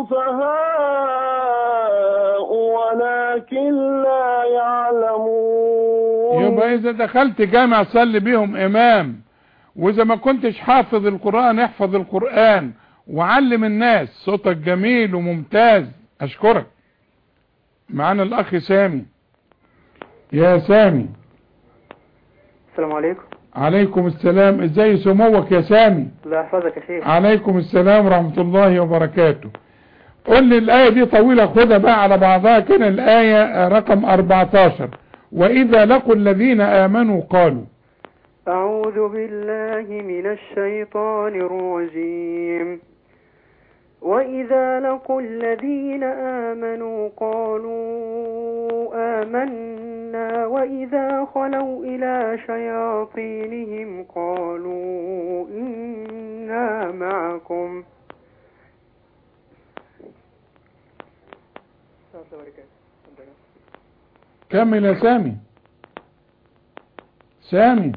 السفهاء ولكن لا يعلمون يبقى اذا دخلت جامع صلي بيهم امام واذا ما كنتش حافظ القرآن احفظ القرآن وعلم الناس صوتك جميل وممتاز اشكرك معانا الاخ سامي يا سامي السلام عليكم عليكم السلام ازاي سموك يا سامي الله يحفظك يا شيخ عليكم السلام ورحمة الله وبركاته قول لي الآية دي طويلة خدها بقى على بعضها كده الآية رقم 14 وإذا لقوا الذين آمنوا قالوا أعوذ بالله من الشيطان الرجيم وإذا لقوا الذين آمنوا قالوا آمنا وإذا خلوا إلى شياطينهم قالوا إنا معكم كمل يا سامي سامي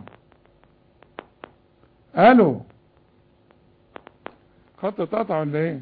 الو خط اتقطع ولا ايه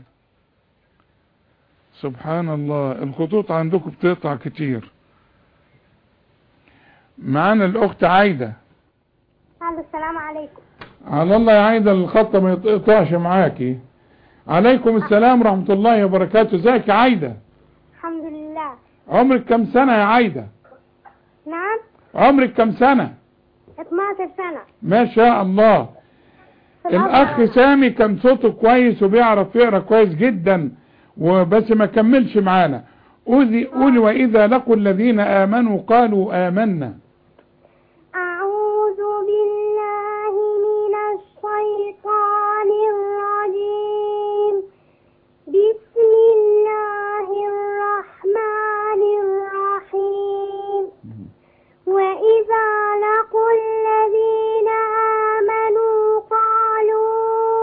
سبحان الله الخطوط عندكم بتقطع كتير معانا الاخت عايدة الو السلام عليكم على الله يا عايدة الخط ما يتقطعش معاكي عليكم السلام ورحمة الله وبركاته ازيك يا عايدة الحمد لله عمرك كم سنة يا عايدة نعم عمرك كم سنة 12 سنة ما شاء الله الاخ سامي كان صوته كويس وبيعرف يقرا كويس جدا وبس ما كملش معانا قولي قولي واذا لقوا الذين امنوا قالوا امنا أعوذ بالله من الشيطان الرجيم بسم الله الرحمن الرحيم وإذا لقوا الذين آمنوا قالوا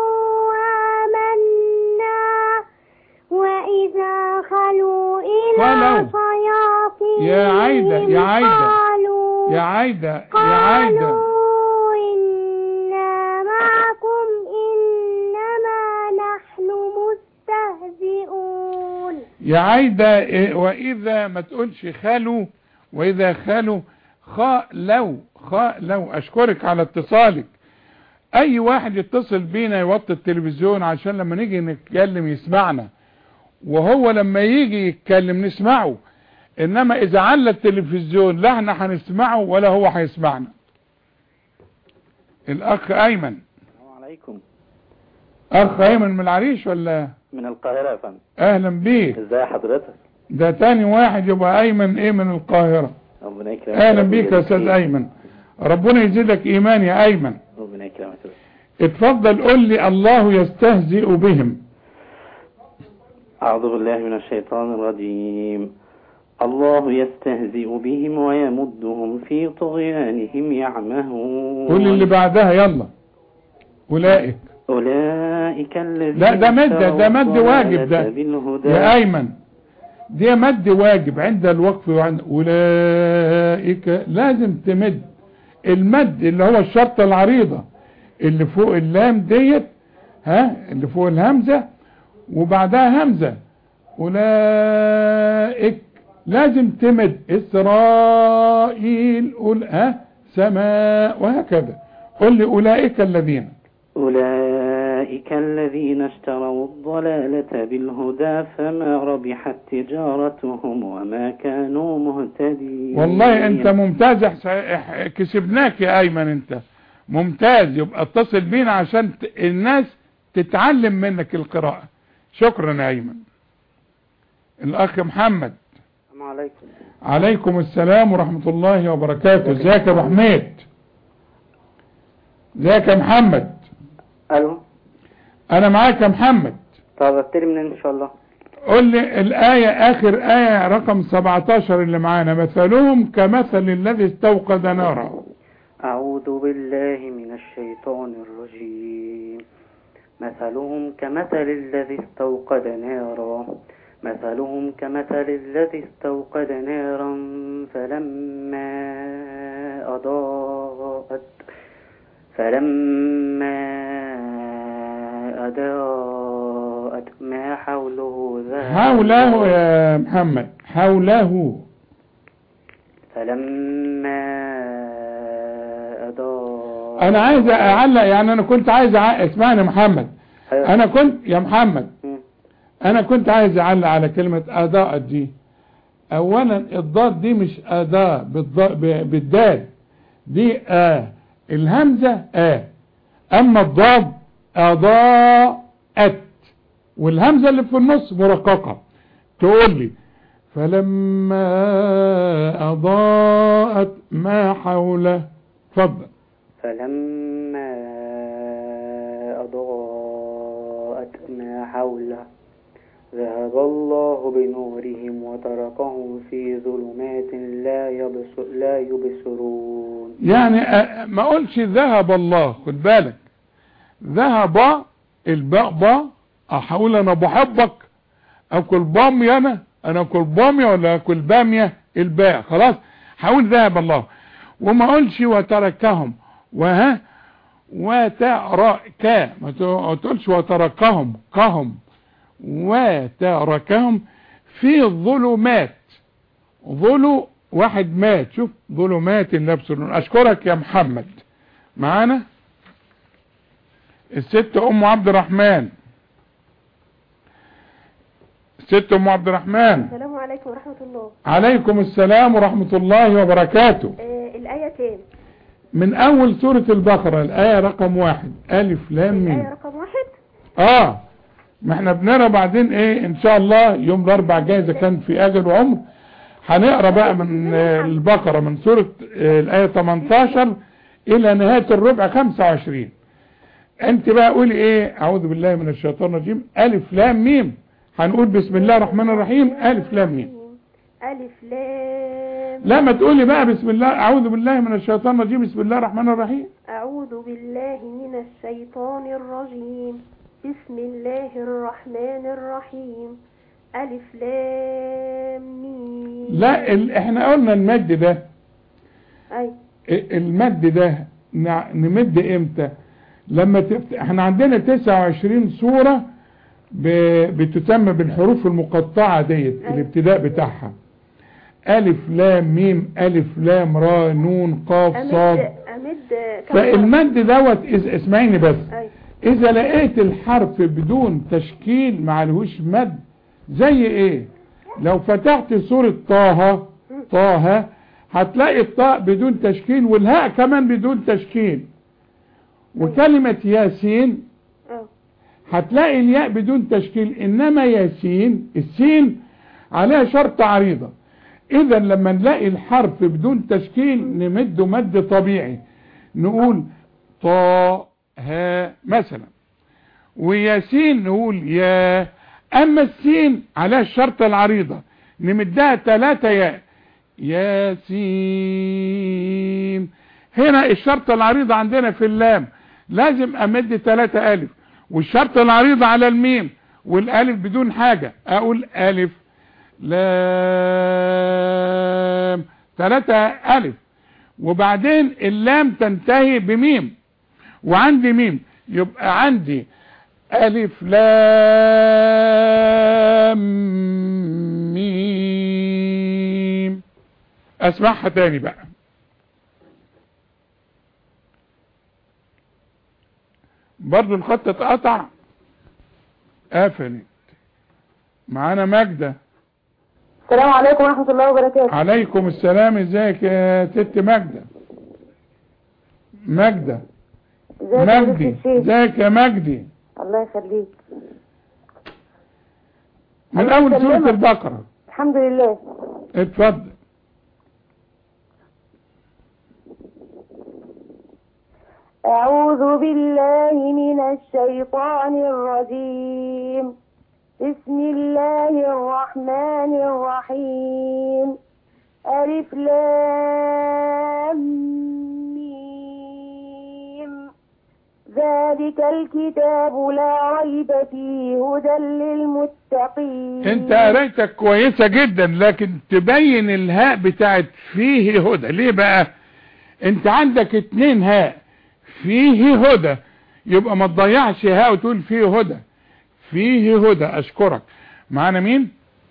آمنا وإذا خلوا إلى خلوا. شياطينهم يا عايدة يا عايدة قالوا يا عايدة يا عايدة قالوا إنا معكم إنما نحن مستهزئون يا عايدة إيه، واذا ما تقولش خالوا واذا خالوا خالوا خالوا اشكرك على اتصالك اي واحد يتصل بينا يوطي التلفزيون عشان لما نيجي نتكلم يسمعنا وهو لما يجي يتكلم نسمعه انما اذا على التلفزيون لا احنا هنسمعه ولا هو هيسمعنا الاخ ايمن السلام عليكم اخ ايمن من العريش ولا من القاهرة يا فندم اهلا بيك ازاي حضرتك ده تاني واحد يبقى ايمن ايه من القاهرة ربنا يكرمك اهلا بيك يا استاذ ايمن ربنا يزيدك ايمان يا ايمن ربنا يكرمك اتفضل قول لي الله يستهزئ بهم أعوذ بالله من الشيطان الرجيم الله يستهزئ بهم ويمدهم في طغيانهم يعمهون قول لي اللي بعدها يلا اولئك أولئك الذين لا ده مد ده اشتروا مد واجب ده الضلالة بالهدى يا ايمن دي مد واجب عند الوقف وعند اولئك لازم تمد المد اللي هو الشرطة العريضة اللي فوق اللام ديت ها اللي فوق الهمزة وبعدها همزة اولئك لازم تمد اسرائيل قول ها سماء وهكذا قل لي اولئك الذين أولئك الذين اشتروا الضلالة بالهدى فما ربحت تجارتهم وما كانوا مهتدين والله انت ممتاز احس- اح- كسبناك يا ايمن انت ممتاز يبقى اتصل بينا عشان ت- الناس تتعلم منك القراءة شكرا يا ايمن الاخ محمد السلام عليكم عليكم السلام ورحمة الله وبركاته ازيك يا ابو حميد ازيك يا محمد ألو انا معاك يا محمد طب ابتدي من إن شاء الله قول لي الآية آخر آية رقم 17 اللي معانا مثلهم كمثل الذي استوقد نارا أعوذ بالله من الشيطان الرجيم مثلهم كمثل الذي استوقد نارا مثلهم كمثل الذي استوقد نارا فلما أضاءت فلما أضاءت ما حوله ذهب حوله يا محمد حوله فلما أضاءت انا عايز اعلق يعني انا كنت عايز أع... اسمعني يا محمد انا كنت يا محمد انا كنت عايز اعلق على كلمة اداء دي اولا الضاد دي مش اداء بالض- ب- بالدال دي اه الهمزة اه اما الضاد اضاءت والهمزة اللي في النص مرققة تقول لي فلما اضاءت ما حوله اتفضل فلما أضاءت ما حوله ذهب الله بنورهم وتركهم في ظلمات لا, يبصر لا يبصرون يعني أ- ما اقولش ذهب الله خد بالك ذهب الباء باء احاول انا بحبك اكل بامية انا انا اكل بامية ولا اكل بامية الباء خلاص حاول ذهب الله وما اقولش وتركهم وها وترك ما ت- ما تقولش وتركهم كهم وتركهم في الظلمات ظلو واحد مات شوف ظلمات لا يبصرون اشكرك يا محمد معانا الست ام عبد الرحمن الست ام عبد الرحمن السلام عليكم ورحمة الله عليكم السلام ورحمة الله وبركاته آه الآية كام؟ من اول سورة البقرة الاية رقم واحد الف لام ميم الآية رقم واحد اه ما احنا بنقرا بعدين ايه ان شاء الله يوم الاربع جاي اذا كان في اجل وعمر هنقرا بقى من آه، البقرة من سورة آه، الاية 18 الى نهاية الربع 25 انت بقى قولي ايه اعوذ بالله من الشيطان الرجيم الف لام ميم هنقول بسم الله الرحمن الرحيم الف لام ميم ألف لام لا ما تقولي بقى بسم الله اعوذ بالله من الشيطان الرجيم بسم الله الرحمن الرحيم أعوذ بالله من الشيطان الرجيم بسم الله الرحمن الرحيم ألف لام ميم لا ال... احنا قلنا المد ده أي المد ده نع- نمد امتى لما تفت... احنا عندنا 29 سورة ب... بتسمى بالحروف المقطعة ديت الابتداء بتاعها ألف لام ميم ألف لام را نون قاف صاد أمد أمد كم فالمد دوت إذ... اسمعيني بس أي إذا لقيت الحرف بدون تشكيل معلهوش مد زي إيه لو فتحت سورة طه طه هتلاقي الطاء بدون تشكيل والهاء كمان بدون تشكيل وكلمة ياسين أه. هتلاقي الياء بدون تشكيل انما ياسين السين عليها شرط عريضة اذا لما نلاقي الحرف بدون تشكيل نمده مد طبيعي نقول طا ها مثلا وياسين نقول يا اما السين عليها الشرط العريضة نمدها ثلاثة ياء ياسين هنا الشرط العريضة عندنا في اللام لازم امد ثلاثة الف والشرط العريضة على الميم والالف بدون حاجة اقول الف لام ثلاثة الف وبعدين اللام تنتهي بميم وعندي ميم يبقى عندي الف لام ميم اسمعها تاني بقى برضو الخط اتقطع قفلت معانا ماجدة السلام عليكم ورحمة الله وبركاته عليكم السلام ازيك يا ست ماجدة ماجدة ازيك يا مجدي ست الشيخ ازيك يا مجدي الله يخليك من الله اول يسلمك. سورة البقرة الحمد لله اتفضل أعوذ بالله من الشيطان الرجيم بسم الله الرحمن الرحيم ألف لام ميم ذلك الكتاب لا ريب فيه هدى للمتقين انت قرايتك كويسة جدا لكن تبين الهاء بتاعت فيه هدى ليه بقى انت عندك اتنين هاء فيه هدى يبقى ما تضيعش هاء وتقول فيه هدى فيه هدى اشكرك معانا مين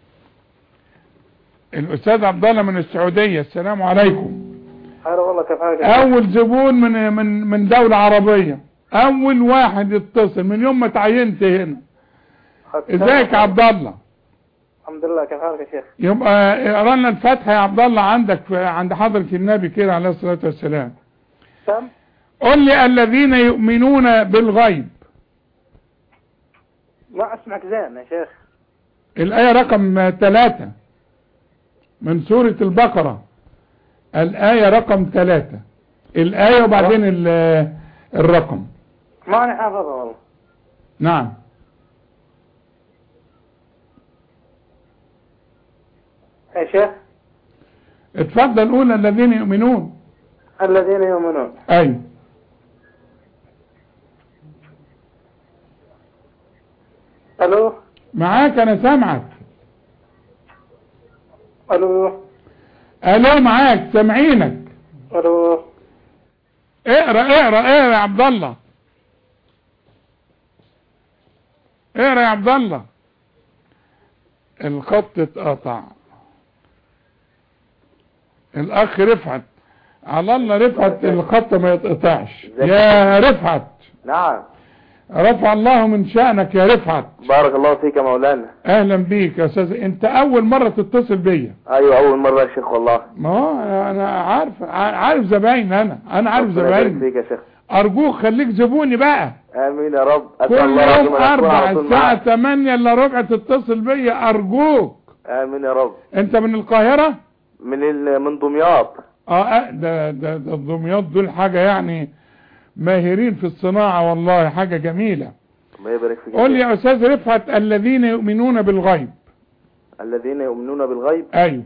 الاستاذ عبد الله من السعودية السلام عليكم هلا والله كيف حالك اول زبون من من من دولة عربية اول واحد يتصل من يوم ما تعينت هنا ازيك يا عبد الله الحمد لله كيف حالك يا شيخ يبقى اقرا لنا الفاتحه يا عبد الله عندك في عند حضره النبي كده عليه الصلاه والسلام كم قل لي الذين يؤمنون بالغيب ما اسمعك زين يا شيخ الايه رقم ثلاثة من سوره البقره الايه رقم ثلاثة الايه وبعدين ال- الرقم ماني حافظها والله نعم يا شيخ اتفضل قول الذين يؤمنون الذين يؤمنون اي الو معاك انا سامعك الو الو معاك سامعينك الو اقرا اقرا اقرا يا عبد الله اقرا يا عبد الله الخط اتقطع الاخ رفعت على الله رفعت الخط ما يتقطعش يا رفعت نعم رفع الله من شأنك يا رفعت بارك الله فيك يا مولانا اهلا بيك يا استاذ انت اول مرة تتصل بيا ايوه اول مرة يا شيخ والله ما هو انا عارف عارف زباين انا انا عارف ربنا يبارك زباين فيك يا شيخ ارجوك خليك زبوني بقى امين يا رب أسأل كل الله يوم العظيم أن أكون اربع على طول الساعة معاك. 8 الا ربع تتصل بيا ارجوك امين يا رب انت من القاهرة من ال... من دمياط اه آه، ده ده ده دمياط دول حاجة يعني ماهرين في الصناعة والله حاجة جميلة الله يبارك فيك قول لي يا استاذ رفعت الذين يؤمنون بالغيب الذين يؤمنون بالغيب ايوه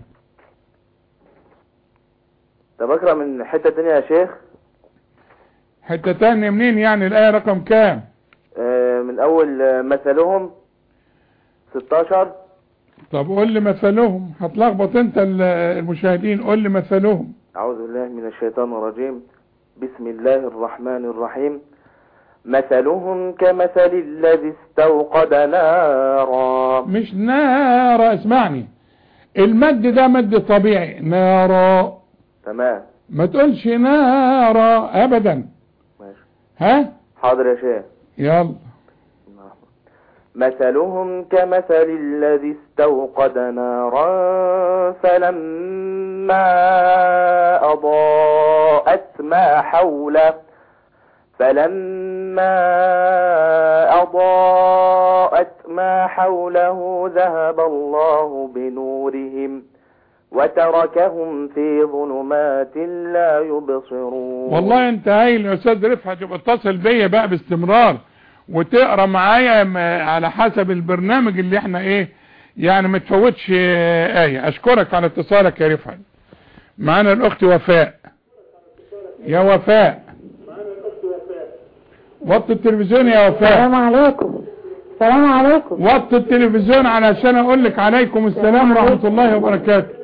طب اقرا من حتة تانية يا شيخ حتة تانية منين يعني الآية رقم كام آه، من اول آه، مثلهم 16 طب قول لي مثلهم هتلخبط انت ال- المشاهدين قول لي مثلهم أعوذ بالله من الشيطان الرجيم بسم الله الرحمن الرحيم مثلهم كمثل الذي استوقد نارا مش نار اسمعني المد ده مد طبيعي نارا تمام ما تقولش نارا ابدا ماشي ها حاضر يا شيخ يلا مثلهم كمثل الذي استوقد نارا فلما أضاءت ما حوله فلما أضاءت ما حوله ذهب الله بنورهم وتركهم في ظلمات لا يبصرون والله انت هايل يا استاذ رفعت يبقى اتصل بيا بقى باستمرار وتقرا معايا م- على حسب البرنامج اللي احنا ايه يعني ما تفوتش آه، آية اشكرك على اتصالك يا رفعت معانا الاخت وفاء يا وفاء وطي التلفزيون يا وفاء السلام عليكم السلام عليكم وطي التلفزيون علشان اقول لك عليكم السلام ورحمة الله وبركاته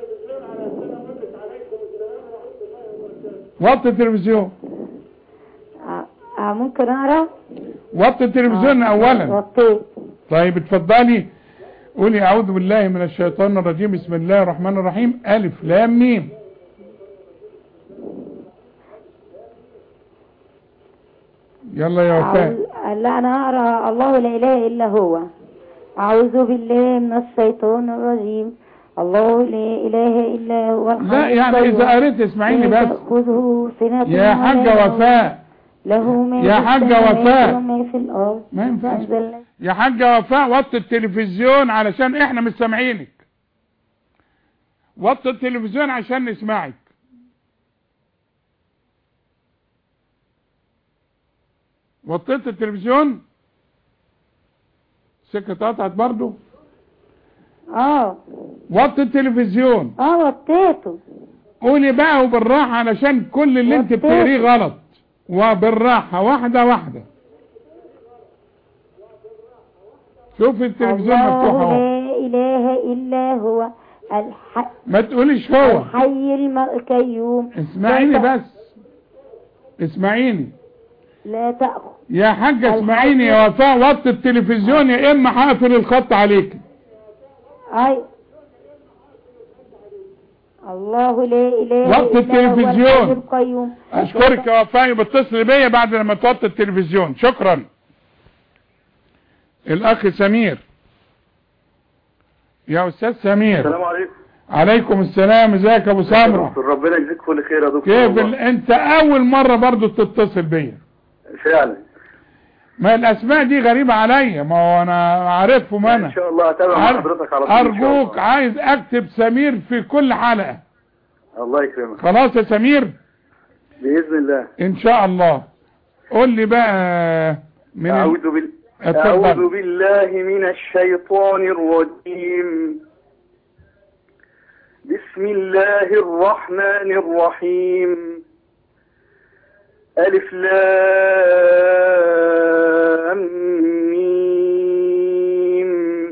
وطي التلفزيون آه ممكن اقرا وطي التلفزيون اولا وطيت طيب اتفضلي قولي اعوذ بالله من الشيطان الرجيم بسم الله الرحمن الرحيم الف لام ميم يلا يا وفاء أعوذ- لا انا اقرا الله لا اله الا هو اعوذ بالله من الشيطان الرجيم الله لا اله الا هو الحي لا يعني القيوم. اذا قريت اسمعيني لا بس تأخذه سنة يا ولا حاجة نوم. وفاء له ما يا في حاجة السماوات وفاء. وما في الارض ما ينفعش أنزل يا حاجة وفاء وطي التلفزيون علشان احنا مش سامعينك وطي التلفزيون عشان نسمعك وطيت التلفزيون سكة قطعت برضو اه وطي التلفزيون اه وطيته قولي بقى وبالراحة علشان كل اللي انت وطيت. بتقريه غلط وبالراحة واحدة واحدة شوف التلفزيون مفتوح الله اهو لا اله الا هو الحي ما تقوليش هو الحي الم- القيوم اسمعيني لا بس اسمعيني لا تأخذ يا حاجة اسمعيني يا وفاء وطي التلفزيون يا اما هقفل الخط عليك اي الله لا اله وطي الا هو التلفزيون. الحي القيوم اشكرك يا وفاء بتصل بيا بعد لما توطي التلفزيون شكرا الاخ سمير يا استاذ سمير السلام عليكم عليكم السلام ازيك يا ابو سمره ربنا يجزيك كل خير يا دكتور كيف والله. ال... انت اول مرة برضو تتصل بيا فعلا ما الاسماء دي غريبة عليا ما هو انا عارفهم انا ان شاء الله هتابع مع أر- حضرتك على طول إن شاء الله. ارجوك عايز اكتب سمير في كل حلقة الله يكرمك خلاص يا سمير باذن الله ان شاء الله قول لي بقى من ال- اعوذ بال اتفضل. اعوذ بالله من الشيطان الرجيم بسم الله الرحمن الرحيم ألف لام ميم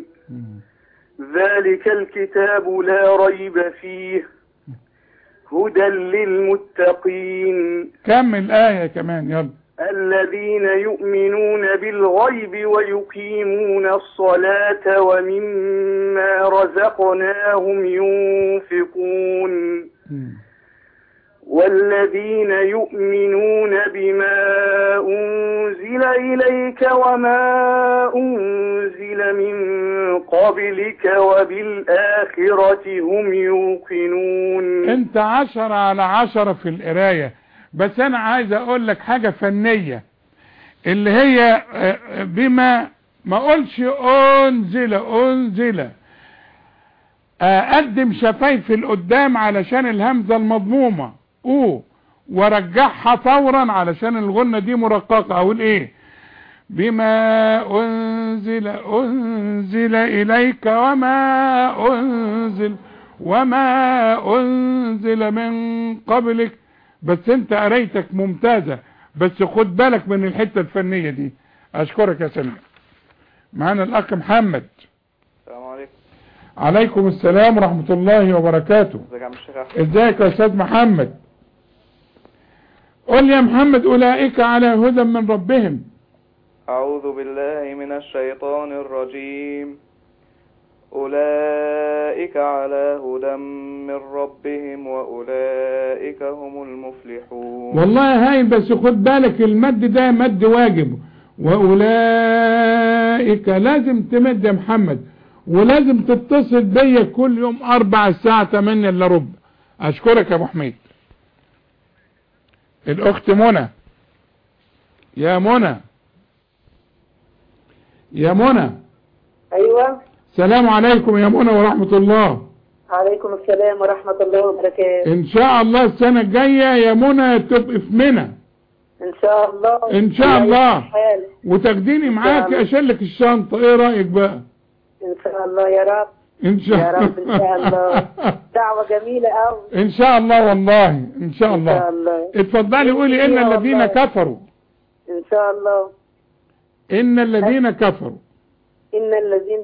ذلك الكتاب لا ريب فيه هدى للمتقين كمل آية كمان يلا الذين يؤمنون بالغيب ويقيمون الصلاة ومما رزقناهم ينفقون والذين يؤمنون بما أنزل إليك وما أنزل من قبلك وبالآخرة هم يوقنون انت عشرة على عشرة في القراية بس انا عايز اقول لك حاجة فنية اللي هي آه، بما ما اقولش انزل انزل اقدم شفايفي لقدام علشان الهمزة المضمومة او وارجعها فورا علشان الغنة دي مرققة اقول ايه بما انزل انزل اليك وما انزل وما انزل من قبلك بس انت قريتك ممتازة بس خد بالك من الحتة الفنية دي اشكرك يا سمير معانا الاخ محمد السلام عليكم عليكم السلام ورحمة الله وبركاته ازيك يا عم الشيخ احمد ازيك يا استاذ محمد قول يا محمد اولئك على هدى من ربهم اعوذ بالله من الشيطان الرجيم اولئك على هدى من ربهم واولئك هم المفلحون والله هاي بس خد بالك المد ده مد واجب واولئك لازم تمد يا محمد ولازم تتصل بيا كل يوم اربع الساعة 8 الا ربع اشكرك يا ابو حميد الاخت منى يا منى يا منى ايوه سلام عليكم يا منى ورحمة الله عليكم السلام ورحمة الله وبركاته ان شاء الله السنة الجاية يا منى تبقى في منى ان شاء الله ان شاء الله حالك. وتاخديني معاك الله. اشيلك الشنطة ايه رأيك بقى ان شاء الله يا رب ان شاء يا رب ان شاء الله دعوة جميلة قوي ان شاء الله والله ان شاء ان شاء الله الله اتفضلي قولي ان والله. الذين كفروا ان شاء الله ان الذين كفروا ان الذين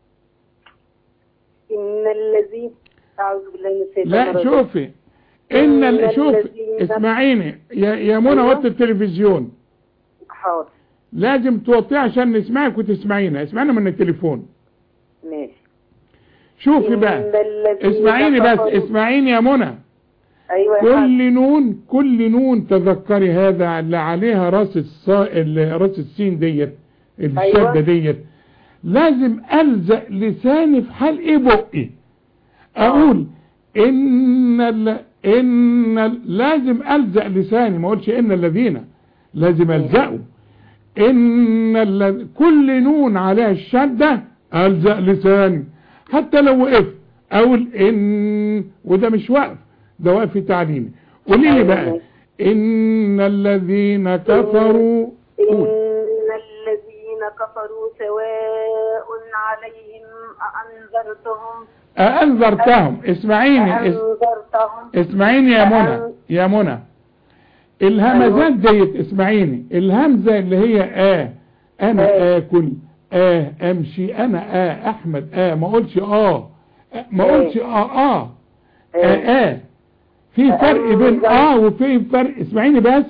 ان الذين اعوذ بالله من الشيطان لا الرجيم. شوفي ان ال- إن شوفي الذين- اسمعيني يا يا منى أيوة. وطي التلفزيون حاضر لازم توطيه عشان نسمعك وتسمعينا اسمعنا من التليفون ماشي شوفي إن بقى الذين اسمعيني بس كفروا- اسمعيني يا منى ايوه يا حاج. كل نون كل نون تذكري هذا اللي عليها راس الصا... اللي راس السين ديت الشدة أيوة. ديت لازم ألزق لساني في حلق بقي أقول إن ال... إن ال... لازم ألزق لساني ما أقولش إن الذين لازم ألزقه إن ال... كل نون عليها الشدة ألزق لساني حتى لو وقفت أقول إن وده مش وقف ده وقف تعليمي قولي لي بقى إن الذين كفروا قول. إن الذين كفروا سواء عليهم أأنذرتهم أنذرتهم اسمعيني اس... أأنذرتهم اسمعيني يا منى يا منى الهمزات ديت اسمعيني الهمزة اللي هي آه أنا آكل آه أمشي أنا آه أحمد آه ما أقولش آه ما أقولش آه آه آه آه في فرق بين آه وفي فرق اسمعيني بس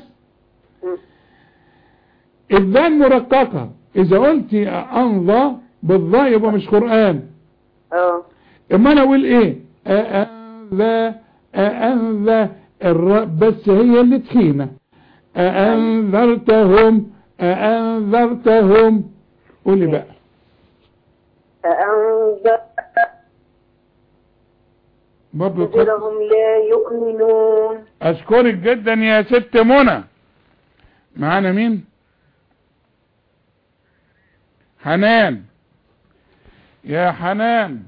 الذال مرققة إذا قلت أنظى بالضاء يبقى مش قرآن اه اما انا اقول ايه أأنذى أأنذى الراء بس هي اللي تخينة أأنذرتهم أأنذرتهم قولي بقى أأنذرتهم برضو تحط- هم لا يؤمنون اشكرك جدا يا ست منى معانا مين حنان يا حنان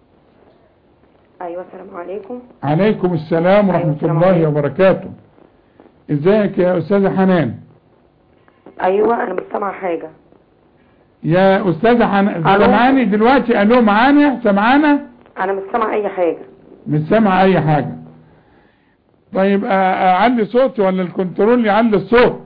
ايوه السلام عليكم عليكم السلام ورحمة الله وبركاته ازيك يا استاذة حنان ايوه انا مش سامعه حاجه يا استاذة حنان ألو. سامعاني دلوقتي الو معانا سامعانا انا مش سامعه اي حاجه مش سامع اي حاجة طيب أ- اعلي صوتي ولا الكنترول يعلي الصوت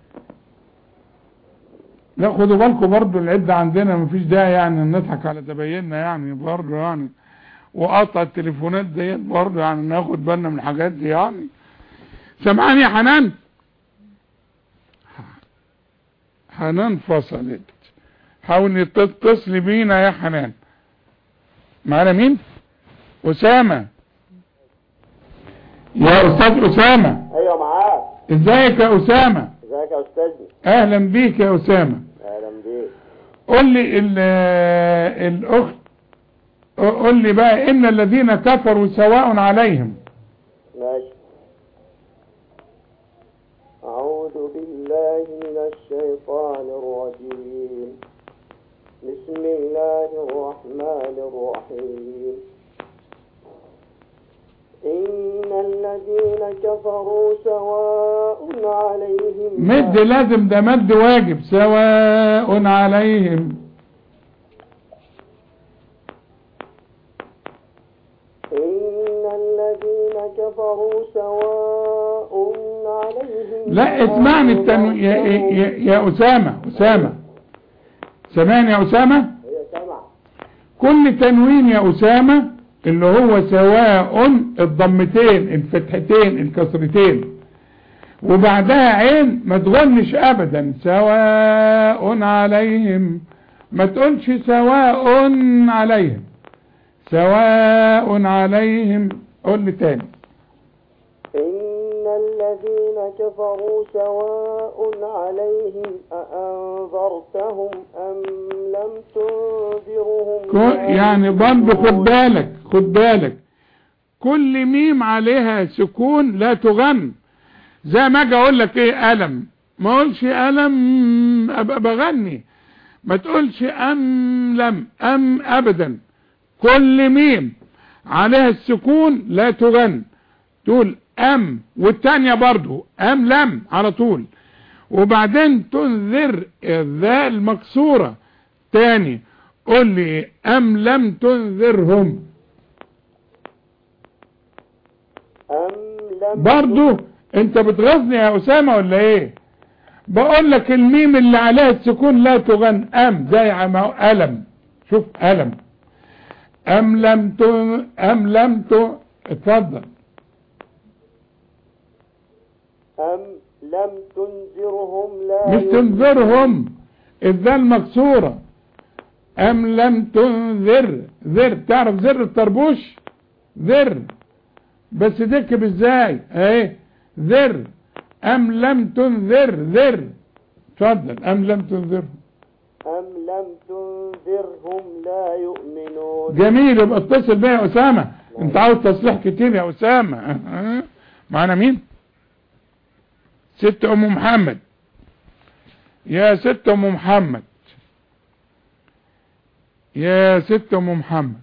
لا خدوا بالكم برضو العدة عندنا مفيش داعي يعني نضحك على زبايننا يعني برضو يعني وقطع التليفونات ديت برضو يعني ناخد بالنا من الحاجات دي يعني سامعاني يا حنان حنان فصلت حاولي تتصلي بينا يا حنان معانا مين أسامة يا استاذ اسامة ايوه معاك ازيك يا اسامة ازيك يا استاذنا اهلا بيك يا اسامة اهلا بيك قول لي ال- الاخت قول لي بقى ان الذين كفروا سواء عليهم ماشي أعوذ بالله من الشيطان الرجيم بسم الله الرحمن الرحيم إن الذين كفروا سواء عليهم مد لازم ده مد واجب سواء عليهم إن الذين كفروا سواء عليهم لا اسمعني التنو... يا, يا, يا أسامة أسامة سمعني يا أسامة هي سمع كل تنوين يا أسامة اللي هو سواء الضمتين الفتحتين الكسرتين وبعدها عين ما تغنش أبدا سواء عليهم ما تقولش سواء عليهم سواء عليهم قول لي تاني إن الذين كفروا سواء عليهم أأنذرتهم أم لم تنذرهم كو- يعني برضه خد بالك خد بالك كل ميم عليها سكون لا تغن زي ما اجي اقول لك ايه الم ما اقولش الم ابقى بغني ما تقولش ام لم ام ابدا كل ميم عليها السكون لا تغن تقول ام والتانية برضو ام لم على طول وبعدين تنذر الذال مكسورة تاني قول لي ام لم تنذرهم أم لم برضو انت بتغزني يا اسامة ولا ايه بقول لك الميم اللي عليها السكون لا تغن ام زي عم الم شوف الم ام لم ت ام لم ت اتفضل أم لم تنذرهم لا مش تنذرهم الذال مكسورة ام لم تنذر ذر تعرف زر الطربوش ذر بس تكتب ازاي اهي ذر ام لم تنذر ذر اتفضل ام لم تنذرهم أم لم تنذرهم لا يؤمنون جميل يبقى اتصل بيا يا اسامه انت عاوز تصليح كتير يا اسامه أه. معانا مين ست ام محمد يا ست ام محمد يا ست ام محمد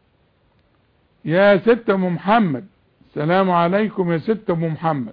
يا ست ام محمد السلام عليكم يا ست ام محمد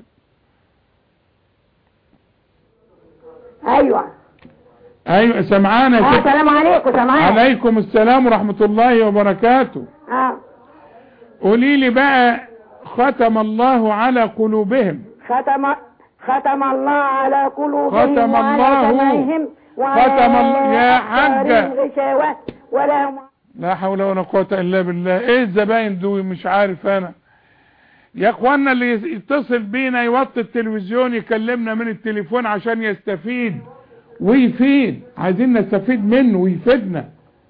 ايوه ايوه سمعانا يا اه ست السلام عليكم سامعين عليكم السلام ورحمة الله وبركاته اه قولي لي بقى ختم الله على قلوبهم ختم ختم الله على قلوبهم ختم وعلى الله. سمعهم وعلى ختم الله- يا حاجة. أبصارهم غشاوة ولا هم لا حول ولا قوة الا بالله ايه الزباين دول مش عارف انا يا اخوانا اللي يتصل بينا يوطي التلفزيون يكلمنا من التليفون عشان يستفيد ويفيد عايزين نستفيد منه ويفيدنا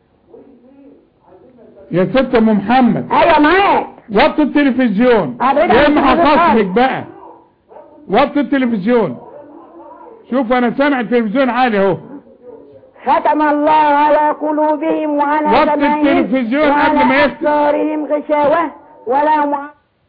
يا ست ام محمد ايوه معاك وطي التلفزيون حضرتك يا اما حضرتك هخصمك قال. بقى وطي التلفزيون شوف انا سامع التلفزيون عالي اهو ختم الله على قلوبهم وعلى وطي سمعهم التلفزيون قبل ما وعلى يفتح. أبصارهم غشاوة ولا هم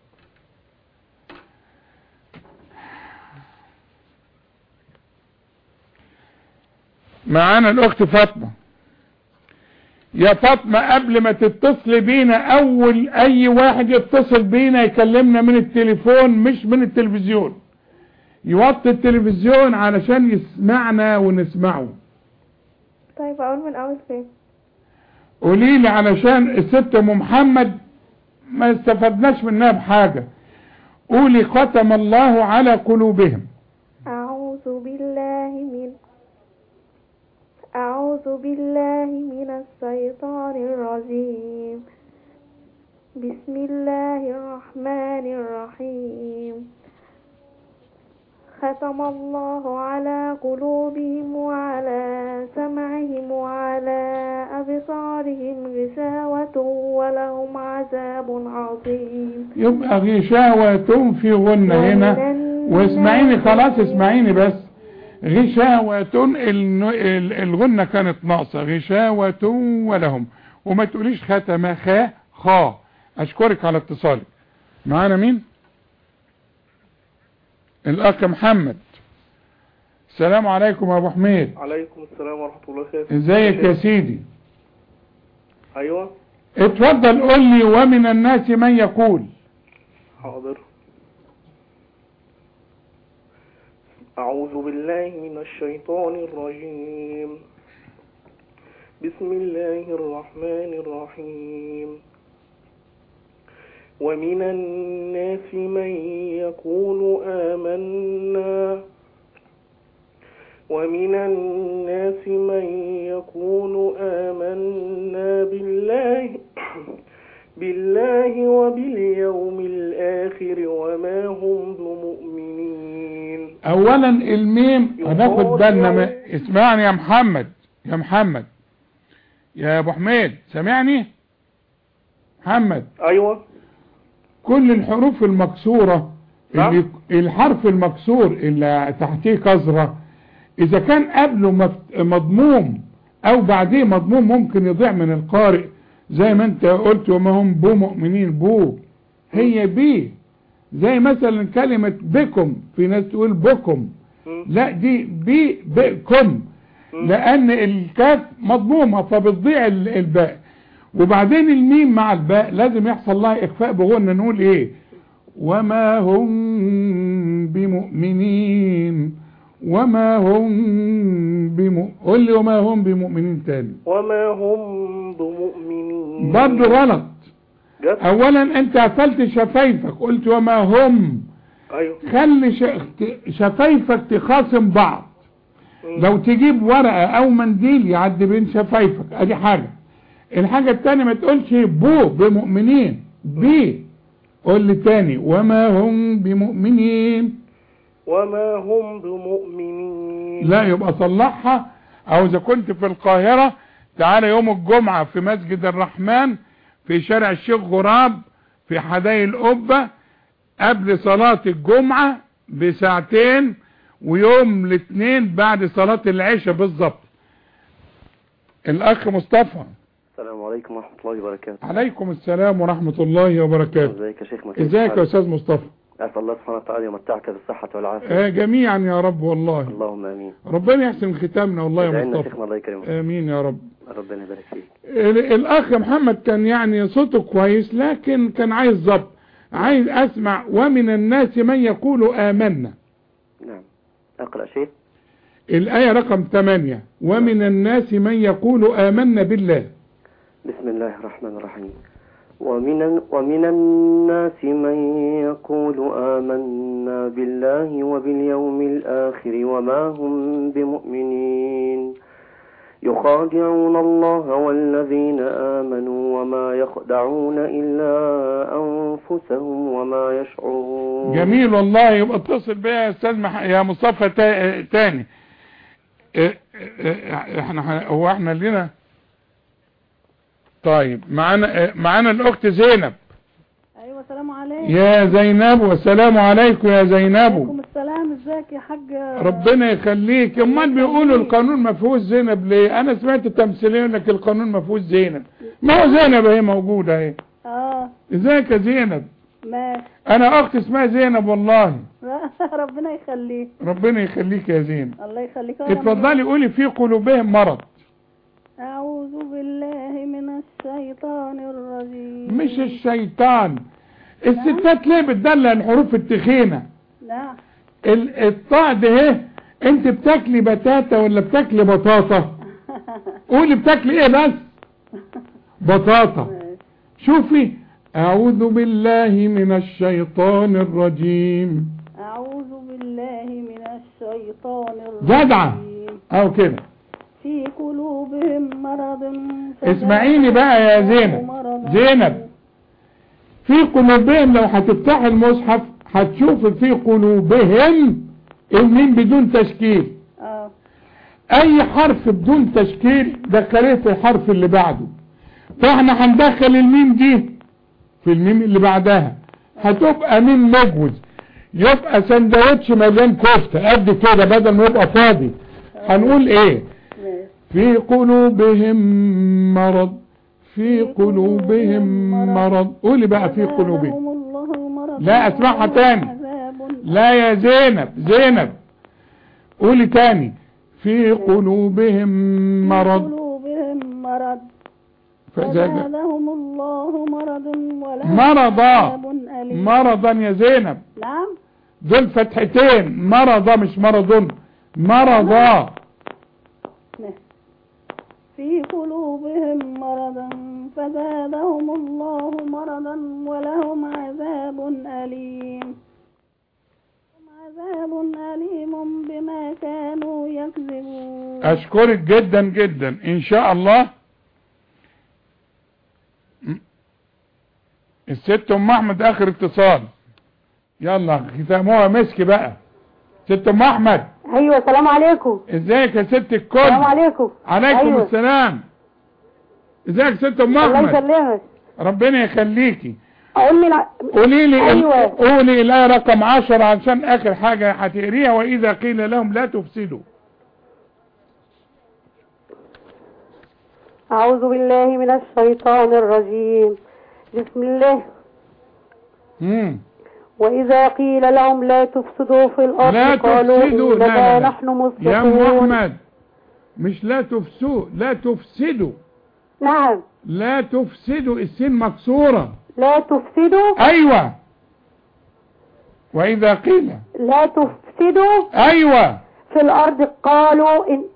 معانا الاخت فاطمة يا فاطمة قبل ما تتصل بينا اول اي واحد يتصل بينا يكلمنا من التليفون مش من التلفزيون يوطي التلفزيون علشان يسمعنا ونسمعه طيب اقول من اول فين قولي لي علشان الست ام محمد ما استفدناش منها بحاجة قولي ختم الله على قلوبهم أعوذ بالله من أعوذ بالله من الشيطان الرجيم بسم الله الرحمن الرحيم ختم الله على قلوبهم وعلى سمعهم وعلى أبصارهم غشاوة ولهم عذاب عظيم يبقى غشاوة في غنة هنا واسمعيني خلاص اسمعيني بس غشاوة الن- ال- الغنة كانت ناقصة غشاوة ولهم وما تقوليش ختم خا خا اشكرك على اتصالك معانا مين الاخ محمد السلام عليكم يا ابو حميد عليكم السلام ورحمة الله وبركاته ازيك يا سيدي أيوة اتفضل قول لي ومن الناس من يقول حاضر أعوذ بالله من الشيطان الرجيم بسم الله الرحمن الرحيم ومن الناس من يقول آمنا ومن الناس من يقول آمنا بالله بالله وباليوم الآخر وما هم بمؤمنين اولا الميم هناخد بالنا من- اسمعني يا محمد يا محمد يا ابو حميد سامعني محمد أيوة كل الحروف المكسورة اللي الحرف المكسور اللي تحتيه كسرة اذا كان قبله مف- مضموم او بعديه مضموم ممكن يضيع من القارئ زي ما انت قلت وما هم بو مؤمنين بو هي بي زي مثلا كلمة بكم في ناس تقول بكم لا دي بي بكم لان الكاف مضمومة فبتضيع ال- الباء وبعدين الميم مع الباء لازم يحصل لها اخفاء بغنى نقول ايه وما هم بمؤمنين وما هم بم... قول لي وما هم بمؤمنين تاني وما هم بمؤمنين برضه غلط جد؟ اولا انت قفلت شفايفك قلت وما هم أيوة خلي ش... شفايفك تخاصم بعض لو تجيب ورقة او منديل يعدي بين شفايفك ادي حاجة الحاجة التانية ما تقولش بو بمؤمنين بي قول لي تاني وما هم بمؤمنين وما هم بمؤمنين لا يبقى صلحها او اذا كنت في القاهرة تعالى يوم الجمعة في مسجد الرحمن في شارع الشيخ غراب في حدائق القبة قبل صلاة الجمعة بساعتين ويوم الاثنين بعد صلاة العشاء بالظبط الاخ مصطفى السلام عليكم ورحمة الله وبركاته عليكم السلام ورحمة الله وبركاته ازيك يا شيخ مكين ازيك يا استاذ مصطفى أسأل الله سبحانه وتعالى يمتعك بالصحة والعافية آه جميعا يا رب والله اللهم آمين ربنا يحسن ختامنا والله يا ادعي لنا مصطفى شيخنا الله يكرمك امين يا رب ربنا يبارك فيك ال- الاخ محمد كان يعني صوته كويس لكن كان عايز ضبط عايز اسمع ومن الناس من يقول امنا نعم أقرأ شيء الايه رقم 8 ومن الناس من يقول امنا بالله بسم الله الرحمن الرحيم ومن, ومن الناس من يقول آمنا بالله وباليوم الآخر وما هم بمؤمنين يخادعون الله والذين آمنوا وما يخدعون إلا أنفسهم وما يشعرون جميل والله يبقى اتصل بيا يا استاذ مح... يا مصطفى تا... تاني اه- اه- احنا ح- هو احنا لنا طيب معانا اه، معانا الاخت زينب ايوه السلام عليكم يا زينب والسلام عليكم يا زينب عليكم السلام ازيك يا حاج ربنا يخليك امال بيقولوا القانون ما فيهوش زينب ليه انا سمعت تمثيليه يقول لك القانون ما فيهوش زينب ما هو زينب اهي موجوده اهي اه ازيك يا زينب ماشي انا اخت اسمها زينب والله ربنا يخليك ربنا يخليك يا زينب الله يخليك يا رب. اتفضلي قولي في قلوبهم مرض أعوذ بالله من الشيطان الرجيم مش الشيطان الستات ليه بتدلع الحروف التخينه نعم ال- الطاء ده اهي انت بتاكلي بتاتا ولا بتاكلي بطاطا قولي بتاكلي ايه بس بطاطا شوفي اعوذ بالله من الشيطان الرجيم أعوذ بالله من الشيطان الرجيم جدعة او كده في قلوبهم مرض اسمعيني بقى يا زينب زينب في قلوبهم لو هتفتح المصحف هتشوف في قلوبهم الميم بدون تشكيل اه اي حرف بدون تشكيل دخليه في الحرف اللي بعده فاحنا هندخل الميم دي في الميم اللي بعدها هتبقى ميم مجوز يبقى سندوتش مليان كفتة قد كده بدل ما يبقى فاضي هنقول ايه في قلوبهم مرض في قلوبهم مرض قولي بقى في قلوبهم لا اسمعها تاني لا يا زينب زينب قولي تاني في قلوبهم مرض قلوبهم مرض فزاد فزادهم الله مرض ولهم مرضا عذاب أليم مرضا يا زينب نعم دول فتحتين مرضا مش مرض مرضا في قلوبهم مرضا فزادهم الله مرضا ولهم عذاب أليم لهم عذاب أليم بما كانوا يكذبون اشكرك جدا جدا ان شاء الله الست ام احمد اخر اتصال يلا ختاموها مسك بقى ست ام احمد ايوه السلام عليكم ازيك يا ست الكل السلام عليكم عليكم أيوة. السلام ازيك يا ست ام الله احمد يسلمك ربنا يخليكي اقول لي لا- قولي لي أيوة. قولي الايه رقم 10 عشان اخر حاجه هتقريها واذا قيل لهم لا تفسدوا أعوذ بالله من الشيطان الرجيم بسم الله امم وإذا قيل لهم لا تفسدوا في الأرض لا قالوا تفسدوا لا, إنما لا, لا. نحن يا مصلحون محمد مش لا تفسدوا لا تفسدوا نعم لا تفسدوا السين مكسورة لا تفسدوا ايوه واذا قيل لا تفسدوا ايوه في الأرض قالوا إن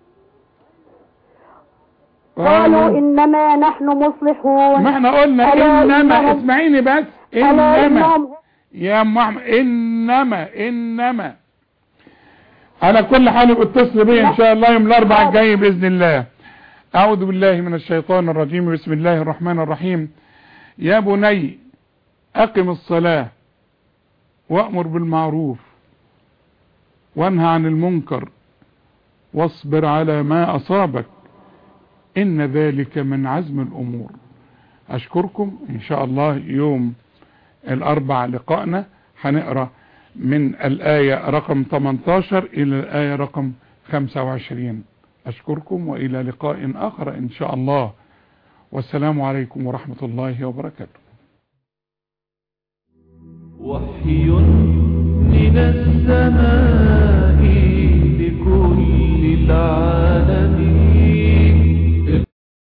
قالوا إنما نحن مصلحون ما احنا قلنا ألا انما إنهم- اسمعيني بس ألا انما إنهم يا ام احمد انما انما على كل حال اتصل بي ان شاء الله يوم الاربعاء الجاي باذن الله اعوذ بالله من الشيطان الرجيم بسم الله الرحمن الرحيم يا بني اقم الصلاة وامر بالمعروف وانهى عن المنكر واصبر على ما اصابك ان ذلك من عزم الامور اشكركم ان شاء الله يوم الاربع لقائنا هنقرا من الايه رقم 18 الى الايه رقم 25 اشكركم والى لقاء اخر ان شاء الله والسلام عليكم ورحمه الله وبركاته وحي من السماء